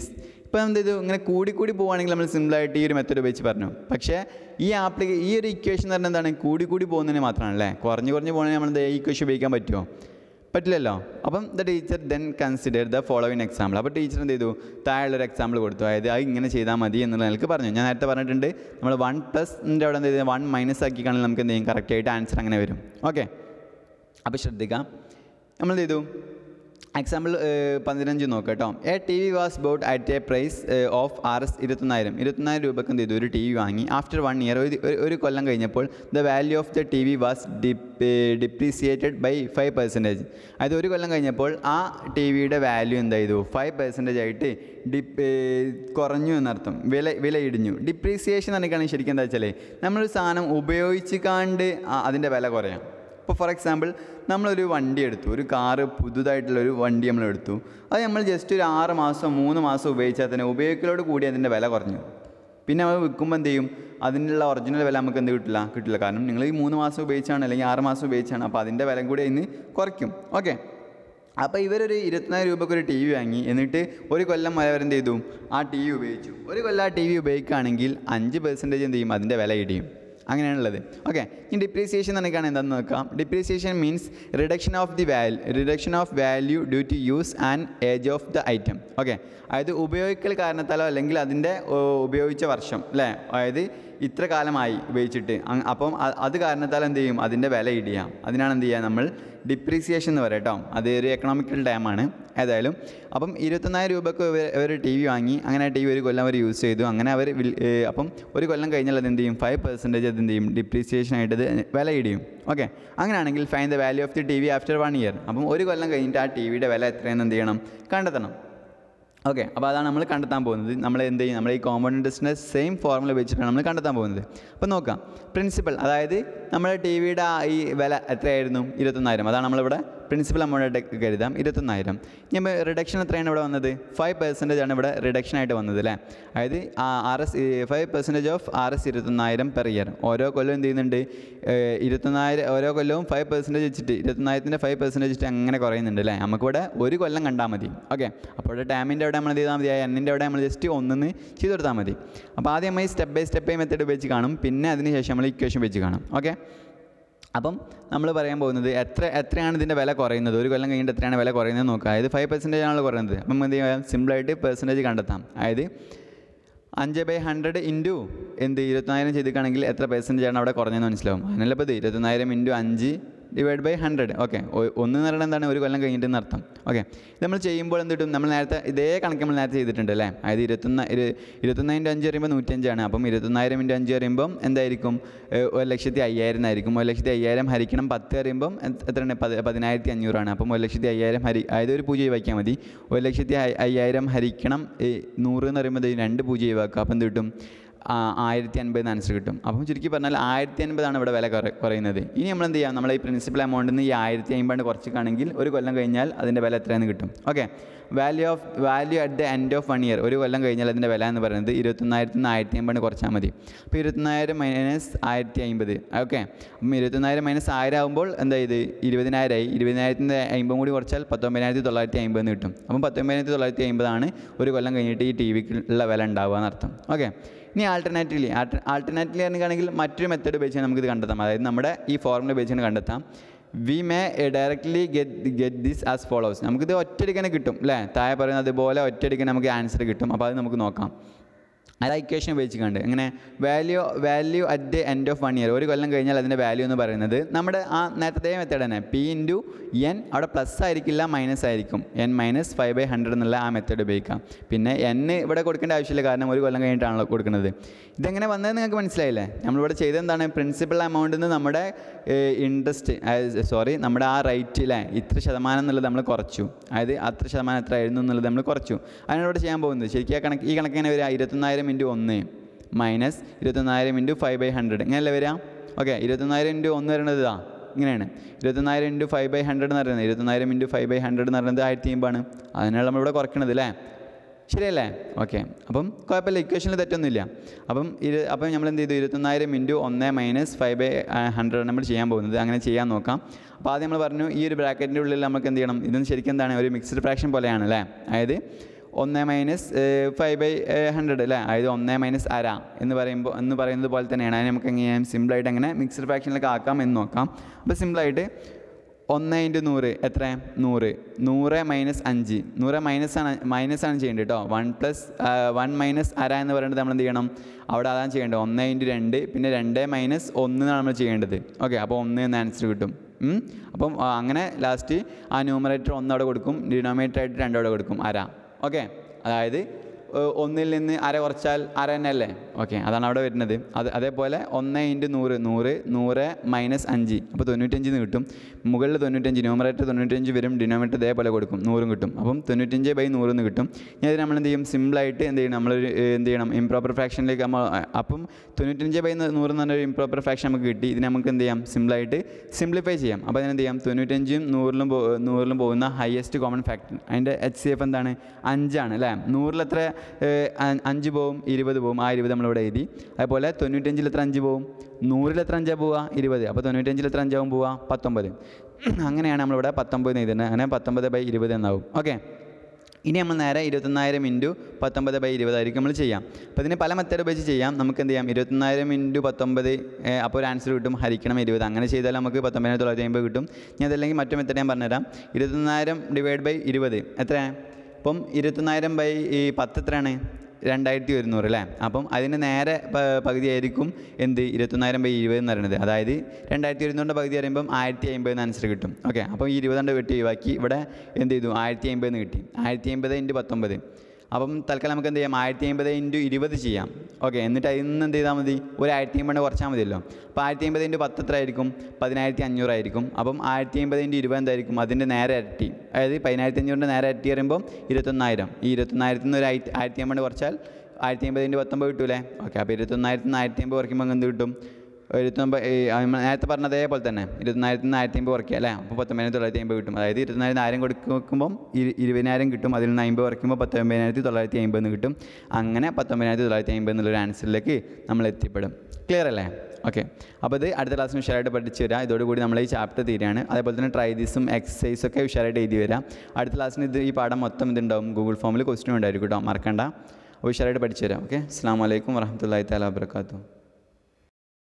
ഇപ്പോൾ എന്ത് ചെയ്തു ഇങ്ങനെ കൂടി കൂടി പോവുകയാണെങ്കിൽ നമ്മൾ സിമ്പിളായിട്ട് ഈ ഒരു മെത്തേഡ് ഉപയോഗിച്ച് പറഞ്ഞു പക്ഷേ ഈ ആപ്ലിക്ക ഈ ഒരു ഇക്വേഷൻ എന്ന് പറഞ്ഞാൽ എന്താണ് കൂടി കൂടി പോകുന്നതിന് മാത്രമാണ് അല്ലേ കുറഞ്ഞ് കുറഞ്ഞ് പോകുന്നതിന് നമ്മൾ ഈ ഇക്വേഷൻ ഉപയോഗിക്കാൻ പറ്റുമോ പറ്റില്ലല്ലോ അപ്പം the teacher then consider the following example അപ്പോൾ ടീച്ചർ എന്ത് ചെയ്തു താഴെയുള്ളൊരു എക്സാമ്പിൾ കൊടുത്തു അതായത് അത് ഇങ്ങനെ ചെയ്താൽ മതി എന്നുള്ള നിലക്ക് പറഞ്ഞു ഞാൻ നേരത്തെ പറഞ്ഞിട്ടുണ്ട് നമ്മൾ വൺ പ്ലസിൻ്റെ അവിടെ എന്ത് ചെയ്ത് വൺ മൈനസ് ആക്കിക്കാണെങ്കിൽ നമുക്ക് എന്ത് ചെയ്യും കറക്റ്റായിട്ട് ആൻസർ അങ്ങനെ വരും ഓക്കെ അപ്പോൾ ശ്രദ്ധിക്കാം നമ്മൾ എന്ത് ചെയ്തു എക്സാമ്പിൾ പതിനഞ്ച് നോക്കാം കേട്ടോ a T V was bought at a price of R S ഇരുപത്തൊന്നായിരം ഇരുപത്തൊന്നായിരം രൂപക്ക് എന്ത് ചെയ്തു ഒരു ടി വി വാങ്ങി ആഫ്റ്റർ വൺ ഇയർ ഒരു ഒരു- ഒരു കൊല്ലം കഴിഞ്ഞപ്പോൾ the value of the T V was depreciated by five percentage അതായത് ഒരു കൊല്ലം കഴിഞ്ഞപ്പോൾ ആ ടി വിയുടെ വാല്യൂ എന്താ ചെയ്തു ഫൈവ് പെർസെൻറ്റേജ് ആയിട്ട് ഡിപ്പ് കുറഞ്ഞു എന്നർത്ഥം വില വില ഇടിഞ്ഞു ഡിപ്രീസിയേഷൻ എന്നൊക്കെയാണ് ശരിക്കും എന്താ വെച്ചാൽ നമ്മളൊരു സാധനം ഉപയോഗിച്ച് കാണ്ട് ആ- അതിൻ്റെ വില കുറയാം ഇപ്പോൾ ഫോർ എക്സാമ്പിൾ നമ്മളൊരു വണ്ടി എടുത്തു ഒരു കാറ് പുതുതായിട്ടുള്ള ഒരു വണ്ടി നമ്മൾ എടുത്തു അത് നമ്മൾ ജസ്റ്റ് ഒരു ആറ് മാസം മൂന്ന് മാസം ഉപയോഗിച്ചാൽ തന്നെ ഉപയോഗിക്കലോട് കൂടി അതിൻ്റെ വില കുറഞ്ഞു പിന്നെ നമ്മൾ വിൽക്കുമ്പോൾ എന്ത് ചെയ്യും അതിനുള്ള ഒറിജിനൽ വില നമുക്ക് എന്ത് കിട്ടില്ല കിട്ടില്ല കാരണം നിങ്ങൾ ഈ മൂന്ന് മാസം ഉപയോഗിച്ചാണ് അല്ലെങ്കിൽ ആറ് മാസം ഉപയോഗിച്ചാണ് അപ്പോൾ അതിൻ്റെ വില കൂടി ഇന്ന് കുറയ്ക്കും ഓക്കെ അപ്പോൾ ഇവരൊരു ഇരുപത്തിനാല് രൂപയ്ക്ക് ഒരു ടി വി വാങ്ങി എന്നിട്ട് ഒരു കൊല്ലം വരെ അവരെന്ത് ചെയ്തു ആ ടി വി ഉപയോഗിച്ചു ഒരു കൊല്ലം ആ ടി വി ഉപയോഗിക്കുകയാണെങ്കിൽ അഞ്ച് പെർസെൻറ്റേജ് എന്ത് ചെയ്യും അതിൻ്റെ വില ഇടിയും അങ്ങനെയാണുള്ളത് ഓക്കെ ഇനി ഡിപ്രീസിയേഷൻ എന്നൊക്കെയാണ് എന്താണെന്ന് നോക്കാം depreciation means reduction of the value reduction of value due to use and age of the item okay അതായത് ഉപയോഗിക്കൽ കാരണത്താലോ അല്ലെങ്കിൽ അതിൻ്റെ ഓ, ഉപയോഗിച്ച വർഷം അല്ലേ അതായത് ഇത്ര കാലമായി ഉപയോഗിച്ചിട്ട് അങ് അപ്പം അ- അത് കാരണത്താൽ എന്ത് ചെയ്യും അതിൻ്റെ വില ഇടിയാം അതിനാണ് എന്ത് ചെയ്യുക നമ്മൾ ഡിപ്രീസിയേഷൻ എന്ന് പറയാം കേട്ടോ അത് ഒരു എക്കണോമിക്കൽ ഡാമാണ് ഏതായാലും അപ്പം ഇരുപത്തൊന്നായിരം രൂപയ്ക്ക് ഇവർ- ഒരു ടി വി വാങ്ങി അങ്ങനെ ആ ടി വി ഒരു കൊല്ലം അവർ യൂസ് ചെയ്തു അങ്ങനെ അവർ വിൽ- ഏ, അപ്പം ഒരു കൊല്ലം കഴിഞ്ഞാൽ അത് എന്ത് ചെയ്യും ഫൈവ് പെർസെൻറ്റേജ് അത് എന്ത് ചെയ്യും ഡിപ്രീസിയേഷൻ ആയിട്ട് അത് വില ഇടിയും ഓക്കെ അങ്ങനെയാണെങ്കിൽ fine the value of the T V after one year അപ്പം ഒരു കൊല്ലം കഴിഞ്ഞിട്ട് ആ ടി വിയുടെ വില എത്രയെന്ന് എന്ത് ചെയ്യണം കണ്ടെത്തണം ഓക്കെ അപ്പോൾ അതാണ് നമ്മൾ കണ്ടെത്താൻ പോകുന്നത് നമ്മൾ എന്ത് ചെയ്യും നമ്മൾ ഈ കോമ്പൗണ്ട് ഇൻട്രസ്റ്റിൻ്റെ സെയിം ഫോർമുല വെച്ചിട്ടാണ് നമ്മൾ കണ്ടെത്താൻ പോകുന്നത് അപ്പോൾ നോക്കാം പ്രിൻസിപ്പൽ അതായത് നമ്മുടെ ടി വിയുടെ ഈ വില എത്രയായിരുന്നു ഇരുപത്തൊന്നായിരം അതാണ് നമ്മളിവിടെ പ്രിൻസിപ്പൽ അമൗണ്ട് കരുതാം ഇരുപത്തൊന്നായിരം ഇനി റിഡക്ഷൻ എത്രയാണ് ഇവിടെ വന്നത് ഫൈവ് പെർസെൻറ്റേജ് ആണ് ഇവിടെ റിഡക്ഷൻ ആയിട്ട് വന്നത് അല്ലേ അതായത് R S five percentage of R S ഇരുപത്തൊന്നായിരം പെർ ഇയർ ഓരോ കൊല്ലം എന്ത് ചെയ്യുന്നുണ്ട് ഏഹ് ഇരുപത്തൊന്നായിരം ഓരോ കൊല്ലവും ഫൈവ് പെർസെൻറ്റേജ് വെച്ചിട്ട് ഇരുപത്തൊന്നായിരത്തിൻ്റെ ഫൈവ് പെർസെൻറ്റേജ് വെച്ചിട്ട് അങ്ങനെ കുറയുന്നുണ്ട് അല്ലേ നമുക്കിവിടെ ഒരു കൊല്ലം കണ്ടാൽ മതി ഓക്കെ അപ്പോൾ ഇവിടെ ടാമിൻ്റെ അവിടെ നമ്മൾ എന്ത് ചെയ്താൽ മതി എന്നിൻ്റെ അവിടെ നമ്മൾ ജസ്റ്റ് ഒന്നിന്ന് ചെയ്ത് കൊടുത്താൽ മതി അപ്പോൾ ആദ്യം നമ്മൾ ഈ step by step by method ഉപയോഗിച്ച് കാണും പിന്നെ അതിന് ശേഷം നമ്മൾ ഇക്വേഷൻ വെച്ച് കാണും ഓക്കെ അപ്പം നമ്മൾ പറയാൻ പോകുന്നത് എത്ര എത്രയാണ് ഇതിൻ്റെ വില കുറയുന്നത് ഒരു കൊല്ലം കഴിഞ്ഞിട്ട് എത്രയാണ് വില കുറയുന്നത് നോക്കുക അതായത് ഫൈവ് പെർസെൻറ്റേജ് ആണല്ലോ കുറയുന്നത് അപ്പം എന്ത് ചെയ്യാം സിമ്പിളായിട്ട് പെർസെൻറ്റേജ് കണ്ടെത്താം അതായത് അഞ്ച് ബൈ ഹൺഡ്രഡ് ഇൻറ്റു എന്ത് ഇരുപത്തിനായിരം ചെയ്തിട്ടാണെങ്കിൽ എത്ര പെർസെൻറ്റേജ് ആണ് അവിടെ കുറഞ്ഞതെന്ന് മനസ്സിലാവും അതിനല്ല ഇപ്പോൾ ഇത് ഇരുപത്തിനായിരം ഇൻറ്റു അഞ്ച് ഡിവൈഡ് ബൈ ഹൺഡ്രഡ് ഓക്കെ ഒന്ന് എന്ന് പറയുന്നത് എന്താണ് ഒരു കൊല്ലം കഴിഞ്ഞിട്ട് അർത്ഥം ഓക്കെ ഇത് നമ്മൾ ചെയ്യുമ്പോൾ എന്ത് കിട്ടും നമ്മൾ നേരത്തെ ഇതേ കണക്ക് നമ്മൾ നേരത്തെ ചെയ്തിട്ടുണ്ട് അല്ലേ അതായത് ഇരുപത്തൊന്ന് ഇരു- ഇരുപത്തൊന്ന് ഇൻറ്റു അഞ്ച് പറയുമ്പോൾ നൂറ്റഞ്ചാണ് അപ്പം ഇരുപത്തൊന്നായിരം ഇൻറ്റു അഞ്ച് പറയുമ്പം എന്തായിരിക്കും ഏഹ് ഒരു ലക്ഷത്തി അയ്യായിരം ആയിരിക്കും ഒരു ലക്ഷത്തി അയ്യായിരം ഹരിക്കണം പത്ത് പറയുമ്പം എത്ര- എത്രയാണ് പത് പതിനായിരത്തി അഞ്ഞൂറാണ് അപ്പം ഒരു ലക്ഷത്തി അയ്യായിരം ഹരി അതായത് ഒരു പൂജ്യം ഒഴിവാക്കിയാൽ മതി ഒരു ലക്ഷത്തി അയ്- അയ്യായിരം ഹരിക്കണം ഈ നൂറ് എന്ന് പറയുമ്പോൾ ദേ രണ്ട് പൂജ്യം ഒഴിവാക്കുക അപ്പം എന്ത് കിട്ടും ആ, ആയിരത്തി അൻപത് ആൻസർ കിട്ടും അപ്പം ചുരുക്കി പറഞ്ഞാൽ ആയിരത്തി അൻപതാണ് ഇവിടെ വില കുറ- കുറയുന്നത് ഇനി നമ്മൾ എന്ത് ചെയ്യാം നമ്മൾ ഈ പ്രിൻസിപ്പൽ എമൗണ്ടിൽ നിന്ന് ഈ ആയിരത്തി അമ്പത് കുറച്ചിട്ടാണെങ്കിൽ ഒരു കൊല്ലം കഴിഞ്ഞാൽ അതിൻ്റെ വില എത്രയെന്ന് കിട്ടും okay value of value at the end of one year ഒരു കൊല്ലം കഴിഞ്ഞാൽ അതിൻ്റെ വില എന്ന് പറയുന്നത് ഇരുപത്തൊന്നായിരത്തി നിന്ന് ആയിരത്തി അമ്പത് കുറച്ചാൽ മതി അപ്പോൾ ഇരുപത്തൊന്നായിരം മൈനസ് ആയിരത്തി അമ്പത് ഓക്കെ അപ്പം ഇരുപത്തൊന്നായിരം മൈനസ് ആയിരം ആകുമ്പോൾ എന്താ ഇത് ഇരുപതിനായിരമായി ഇരുപതിനായിരത്തിൻ്റെ അമ്പതും കൂടി കുറച്ചാൽ പത്തൊമ്പതിനായിരത്തി തൊള്ളായിരത്തി അമ്പത് എന്ന് കിട്ടും അപ്പം പത്തൊമ്പതിനായിരത്തി തൊള്ളായിരത്തി അമ്പതാണ് ഒരു കൊല്ലം കഴിഞ്ഞിട്ട് ഈ ടി വിക്ക് ഉള്ള വില ഉണ്ടാവുക എന്നർത്ഥം ഓക്കെ ഇനി ആൾട്ടർനേറ്റീവ്ലി ആൾട്ടർനേറ്റീവ്ലി ആണെങ്കിൽ മറ്റൊരു മെത്തേഡ് ഉപയോഗിച്ച് നമുക്കിത് കണ്ടെത്താം അതായത് നമ്മുടെ ഈ ഫോർമുല ഉപയോഗിച്ച് കണ്ടെത്താം we may directly get get this as follows നമുക്കിത് ഒറ്റയടിക്കന്നെ കിട്ടും അല്ലേ താഴെ പറയുന്നത് അതുപോലെ ഒറ്റയടിക്കന്നെ നമുക്ക് ആൻസർ കിട്ടും അപ്പോൾ അത് നമുക്ക് നോക്കാം അത് ഇക്വേഷൻ ഉപയോഗിച്ചിട്ടുണ്ട് എങ്ങനെ value value at the end of one year ഒരു കൊല്ലം കഴിഞ്ഞാൽ അതിൻ്റെ വാല്യൂ എന്ന് പറയുന്നത് നമ്മുടെ ആ നേരത്തെ മെത്തേഡ് തന്നെ പി ഇൻറ്റു എൻ അവിടെ പ്ലസ് ആയിരിക്കില്ല മൈനസ് ആയിരിക്കും N minus five by hundred എന്നുള്ള ആ മെത്തേഡ് ഉപയോഗിക്കാം പിന്നെ എൻ ഇവിടെ കൊടുക്കേണ്ട ആവശ്യമില്ല കാരണം ഒരു കൊല്ലം കഴിഞ്ഞിട്ടാണല്ലോ കൊടുക്കുന്നത് ഇതെങ്ങനെ വന്നത് നിങ്ങൾക്ക് മനസ്സിലായില്ലേ നമ്മളിവിടെ ചെയ്തത് എന്താണ് പ്രിൻസിപ്പൽ എമൗണ്ടിൽ നിന്ന് നമ്മുടെ ഇൻട്രസ്റ്റ് സോറി നമ്മുടെ ആ റേറ്റ് അല്ലേ ഇത്ര ശതമാനം എന്നുള്ളത് നമ്മൾ കുറച്ചു അതായത് അത്ര ശതമാനം എത്ര ആയിരുന്നു എന്നുള്ളത് നമ്മൾ കുറച്ചു അതിനാണ് ഇവിടെ ചെയ്യാൻ പോകുന്നത് ശരിക്കും ആ കണക്ക് ഈ കണക്ക് എങ്ങനെ വരിക ഇരുപത്തൊന്നായിരം ഇൻറ്റു ഒന്ന് മൈനസ് ഇരുപത്തൊന്നായിരം ഇൻറ്റു ഫൈവ് ബൈ ഹൺഡ്രഡ് ഇങ്ങനെയല്ലേ വരിക ഓക്കെ ഇരുപത്തൊന്നായിരം ഇൻറ്റു ഒന്ന് വരേണ്ടത് ഇതാ ഇങ്ങനെയാണ് ഇരുപത്തൊന്നായിരം ഇൻറ്റു ഫൈവ് ബൈ ഹൺഡ്രഡ് എന്ന് പറയുന്നത് ഇരുപത്തൊന്നായിരം ഇൻറ്റു ഫൈവ് ബൈ ഹൺഡ്രഡ് എന്ന് പറയുന്നത് ആയിരത്തി അമ്പതാണ് അതിനാണ് നമ്മളിവിടെ കുറയ്ക്കണത് അല്ലേ ശരിയല്ലേ ഓക്കെ അപ്പം കുഴപ്പമില്ല ഇക്വേഷനിൽ തെറ്റൊന്നുമില്ല അപ്പം ഇരു അപ്പം നമ്മൾ എന്ത് ചെയ്തു ഇരുപത്തൊന്നായിരം ഇൻറ്റു ഒന്ന് മൈനസ് ഫൈവ് ബൈ ഹൺഡ്രഡ് നമ്മൾ ചെയ്യാൻ പോകുന്നത് അങ്ങനെ ചെയ്യാൻ നോക്കാം അപ്പോൾ ആദ്യം നമ്മൾ പറഞ്ഞു ഈ ഒരു ബ്രാക്കറ്റിൻ്റെ ഉള്ളിൽ നമുക്ക് എന്ത് ചെയ്യണം ഇതൊന്നും ശരിക്കും എന്താണ് ഒരു മിക്സ്ഡ് ഫ്രാക്ഷൻ പോലെയാണ് അല്ലേ അതായത് ഒന്ന് മൈനസ് ഫൈവ് ബൈ ഹൺഡ്രഡ് അല്ലേ അതായത് ഒന്ന് മൈനസ് അര എന്ന് പറയുമ്പോൾ എന്ന് പറയുന്നത് പോലെ തന്നെയാണ് അതിന് നമുക്ക് എങ്ങനെ സിമ്പിളായിട്ട് എങ്ങനെ മിക്സഡ് ഫ്രാക്ഷനിലൊക്കെ ആക്കാം എന്ന് നോക്കാം അപ്പോൾ സിമ്പിളായിട്ട് ഒന്ന് ഇൻറ്റു നൂറ് എത്ര നൂറ് നൂറ് മൈനസ് അഞ്ച് നൂറ് മൈനസ് ആണ് മൈനസ് ആണ് ചെയ്യേണ്ടത് കേട്ടോ വൺ പ്ലസ് വൺ മൈനസ് അര എന്ന് പറയുന്നത് നമ്മൾ എന്ത് ചെയ്യണം അവിടെ അതാണ് ചെയ്യേണ്ടത് ഒന്ന് ഇൻറ്റു രണ്ട് പിന്നെ രണ്ട് മൈനസ് ഒന്ന് എന്നാണ് നമ്മൾ ചെയ്യേണ്ടത് ഓക്കെ അപ്പോൾ ഒന്ന് എന്ന ആൻസർ കിട്ടും ഉം. അപ്പം ആ, അങ്ങനെ ലാസ്റ്റ് ആ ന്യൂമറേറ്റർ ഒന്ന് അവിടെ കൊടുക്കും ഡിനോമിനേറ്റർ ആയിട്ട് രണ്ട് അവിടെ കൊടുക്കും അര ഓക്കെ അതായത് ഏഹ്, ഒന്നിൽ നിന്ന് അര കുറച്ചാൽ അര തന്നെ അല്ലേ ഓക്കെ അതാണ് അവിടെ വരുന്നത് അത് അതേപോലെ ഒന്ന് ഇൻറ്റു നൂറ് നൂറ് നൂറ് മൈനസ് അഞ്ച് അപ്പോൾ തൊണ്ണൂറ്റഞ്ച് എന്ന് കിട്ടും മുകളിൽ തൊണ്ണൂറ്റഞ്ച് ന്യൂമറേറ്റർ തൊണ്ണൂറ്റഞ്ച് വരും ഡിനോമിനേറ്റർ ഇതേപോലെ കൊടുക്കും നൂറും കിട്ടും അപ്പം തൊണ്ണൂറ്റഞ്ച് ബൈ നൂറ് എന്ന് കിട്ടും ഇനി അത് നമ്മൾ എന്ത് ചെയ്യും സിമ്പിളായിട്ട് എന്ത് ചെയ്യണം നമ്മൾ എന്ത് ചെയ്യണം ഇംപ്രോപ്പർ ഫ്രാക്ഷനിലേക്ക് നമ്മൾ അപ്പം തൊണ്ണൂറ്റഞ്ച് ബൈ നൂറ് എന്ന് പറഞ്ഞൊരു ഇംപ്രോപ്പർ ഫ്രാക്ഷൻ നമുക്ക് കിട്ടി ഇതിനെ നമുക്ക് എന്ത് ചെയ്യാം സിമ്പിളായിട്ട് സിംപ്ലിഫൈ ചെയ്യാം അപ്പോൾ അതിനെന്ത് ചെയ്യാം തൊണ്ണൂറ്റഞ്ചും നൂറിലും പോ നൂറിലും പോകുന്ന ഹയസ്റ്റ് കോമൺ ഫാക്ടർ അതിൻ്റെ എച്ച് സി എഫ് എന്താണ് അഞ്ചാണ് അല്ലേ നൂറിൽ എത്ര ഏഹ്, അ- അഞ്ച് പോവും ഇരുപത് പോവും ആ ഇരുപത് നമ്മളിവിടെ എഴുതി അതുപോലെ തൊണ്ണൂറ്റഞ്ചിൽ എത്ര അഞ്ച് പോവും നൂറിൽ എത്ര അഞ്ചാണ് പോവുക ഇരുപത് അപ്പോൾ തൊണ്ണൂറ്റഞ്ചിൽ എത്ര അഞ്ചാവും പോവുക പത്തൊമ്പത് അങ്ങനെയാണ് നമ്മളിവിടെ പത്തൊമ്പത് എന്ന് എഴുതുന്നത് അങ്ങനെ പത്തൊമ്പത് ബൈ ഇരുപത് എന്നാവും ഓക്കെ ഇനി നമ്മൾ നേരെ ഇരുപത്തൊന്നായിരം ഇൻറ്റു പത്തൊമ്പത് ബൈ ഇരുപതായിരിക്കും നമ്മൾ ചെയ്യാം അപ്പോൾ ഇതിന് പല മെത്തേഡ് ഉപയോഗിച്ച് ചെയ്യാം നമുക്ക് എന്ത് ചെയ്യാം ഇരുപത്തൊന്നായിരം ഇൻറ്റു പത്തൊമ്പത് ഏഹ്, അപ്പോൾ ഒരു ആൻസർ കിട്ടും ഹരിക്കണം ഇരുപത് അങ്ങനെ ചെയ്താൽ നമുക്ക് പത്തൊമ്പതിനായിരത്തി തൊള്ളായിരത്തി അമ്പത് കിട്ടും ഞാൻ അതല്ലെങ്കിൽ മറ്റു മെത്തേഡ് ഞാൻ പറഞ്ഞുതരാം ഇരുപത്തൊന്നായിരം ഡിവൈഡ് ബൈ ഇരുപത് എത്രയാണ് ഇപ്പം ഇരുപത്തൊന്നായിരം ബൈ ഈ പത്ത് എത്രയാണ് രണ്ടായിരത്തി ഒരുന്നൂറ് അല്ലേ അപ്പം അതിന് നേരെ പ- പകുതിയായിരിക്കും എന്ത് ഇരുപത്തൊന്നായിരം ബൈ ഇരുപത് എന്ന് പറയുന്നത് അതായത് രണ്ടായിരത്തി ഒരുന്നൂറിൻ്റെ പകുതി പറയുമ്പം ആയിരത്തി അമ്പത് എന്ന് ആൻസർ കിട്ടും ഓക്കെ അപ്പോൾ ഈ ഇരുപതാണ്ട് വെട്ടി ഒഴിവാക്കി ഇവിടെ എന്ത് ചെയ്തു ആയിരത്തി അമ്പത് എന്ന് കിട്ടി ആയിരത്തി അമ്പത് ഇൻറ്റു പത്തൊമ്പത് അപ്പം തൽക്കാലം നമുക്ക് എന്ത് ചെയ്യാം ആയിരത്തി അമ്പത് ഇൻറ്റു ഇരുപത് ചെയ്യാം ഓക്കെ എന്നിട്ട് അതിൽ നിന്ന് എന്ത് ചെയ്താൽ മതി ഒരു ആയിരത്തി അമ്പത് കുറച്ചാൽ മതിയല്ലോ അപ്പോൾ ആയിരത്തി അമ്പത് ഇൻറ്റു പത്ത് എത്ര ആയിരിക്കും പതിനായിരത്തി അഞ്ഞൂറായിരിക്കും അപ്പം ആയിരത്തി അമ്പത് ഇൻറ്റു ഇരുപത് എന്തായിരിക്കും അതിൻ്റെ നേരെ ഇരട്ടി അതായത് പതിനായിരത്തി അഞ്ഞൂറിൻ്റെ നേരെ ഇരട്ടി പറയുമ്പോൾ ഇരുപത്തൊന്നായിരം ഈ ഇരുപത്തൊന്നായിരത്തിൽ നിന്ന് ഒരു ആയിരത്തി ആയിരത്തി അമ്പത് കുറച്ചാൽ ആയിരത്തി അമ്പത് ഇൻറ്റു പത്തൊമ്പത് കിട്ടൂലേ ഓക്കെ അപ്പോൾ ഇരുപത്തൊന്നായിരത്തിൽ നിന്ന് ആയിരത്തി അമ്പത് കുറയ്ക്കുമ്പോൾ എന്ത് കിട്ടും ഇരുപത്തൊമ്പത് ഈ നമ്മൾ നേരത്തെ പറഞ്ഞ അതേപോലെ തന്നെ ഇരുപത്തിനായിരത്തി നിന്ന് ആയിരത്തി അമ്പത് കുറയ്ക്കുക അല്ലേ അപ്പോൾ പത്തൊമ്പതിനായിരത്തി തൊള്ളായിരത്തി അമ്പത് കിട്ടും അതായത് ഇരുപത്തിനായിരം ആയിരം കൊടുക്കുമ്പോൾ ഇരു ഇരുപതിനായിരം കിട്ടും അതിൽ നിന്ന് അമ്പത് കുറയ്ക്കുമ്പോൾ പത്തൊമ്പതിനായിരത്തി തൊള്ളായിരത്തി അമ്പത് എന്ന് കിട്ടും അങ്ങനെ പത്തൊമ്പതിനായിരത്തി തൊള്ളായിരത്തി അമ്പത് എന്നുള്ളൊരു ആൻസറിലേക്ക് നമ്മൾ എത്തിപ്പെടും ക്ലിയർ അല്ലേ ഓക്കെ അപ്പോൾ ഇത് അടുത്ത ക്ലാസ്സിന് ഉഷാറായിട്ട് പഠിച്ചു വരാം ഇതോടുകൂടി നമ്മൾ ഈ ചാപ്റ്റർ തീരുകയാണ് അതേപോലെ തന്നെ ട്രൈ ദിസും എക്സസൈസും ഒക്കെ ഉഷാറായിട്ട് എഴുതി വരാം അടുത്ത ക്ലാസ്സിന് ഇത് ഈ പാഠം മൊത്തം ഇതുണ്ടാവും ഗൂഗിൾ ഫോമിൽ ക്വസ്റ്റ്യൻ ഉണ്ടായിരിക്കും കേട്ടോ മറക്കണ്ട അപ്പോൾ ഉഷാറായിട്ട് പഠിച്ചു വരാം ഓക്കെ അസ്സാം വലൈക്കും വറഹമത്തല്ലാ തല വാബർക്കാത്തു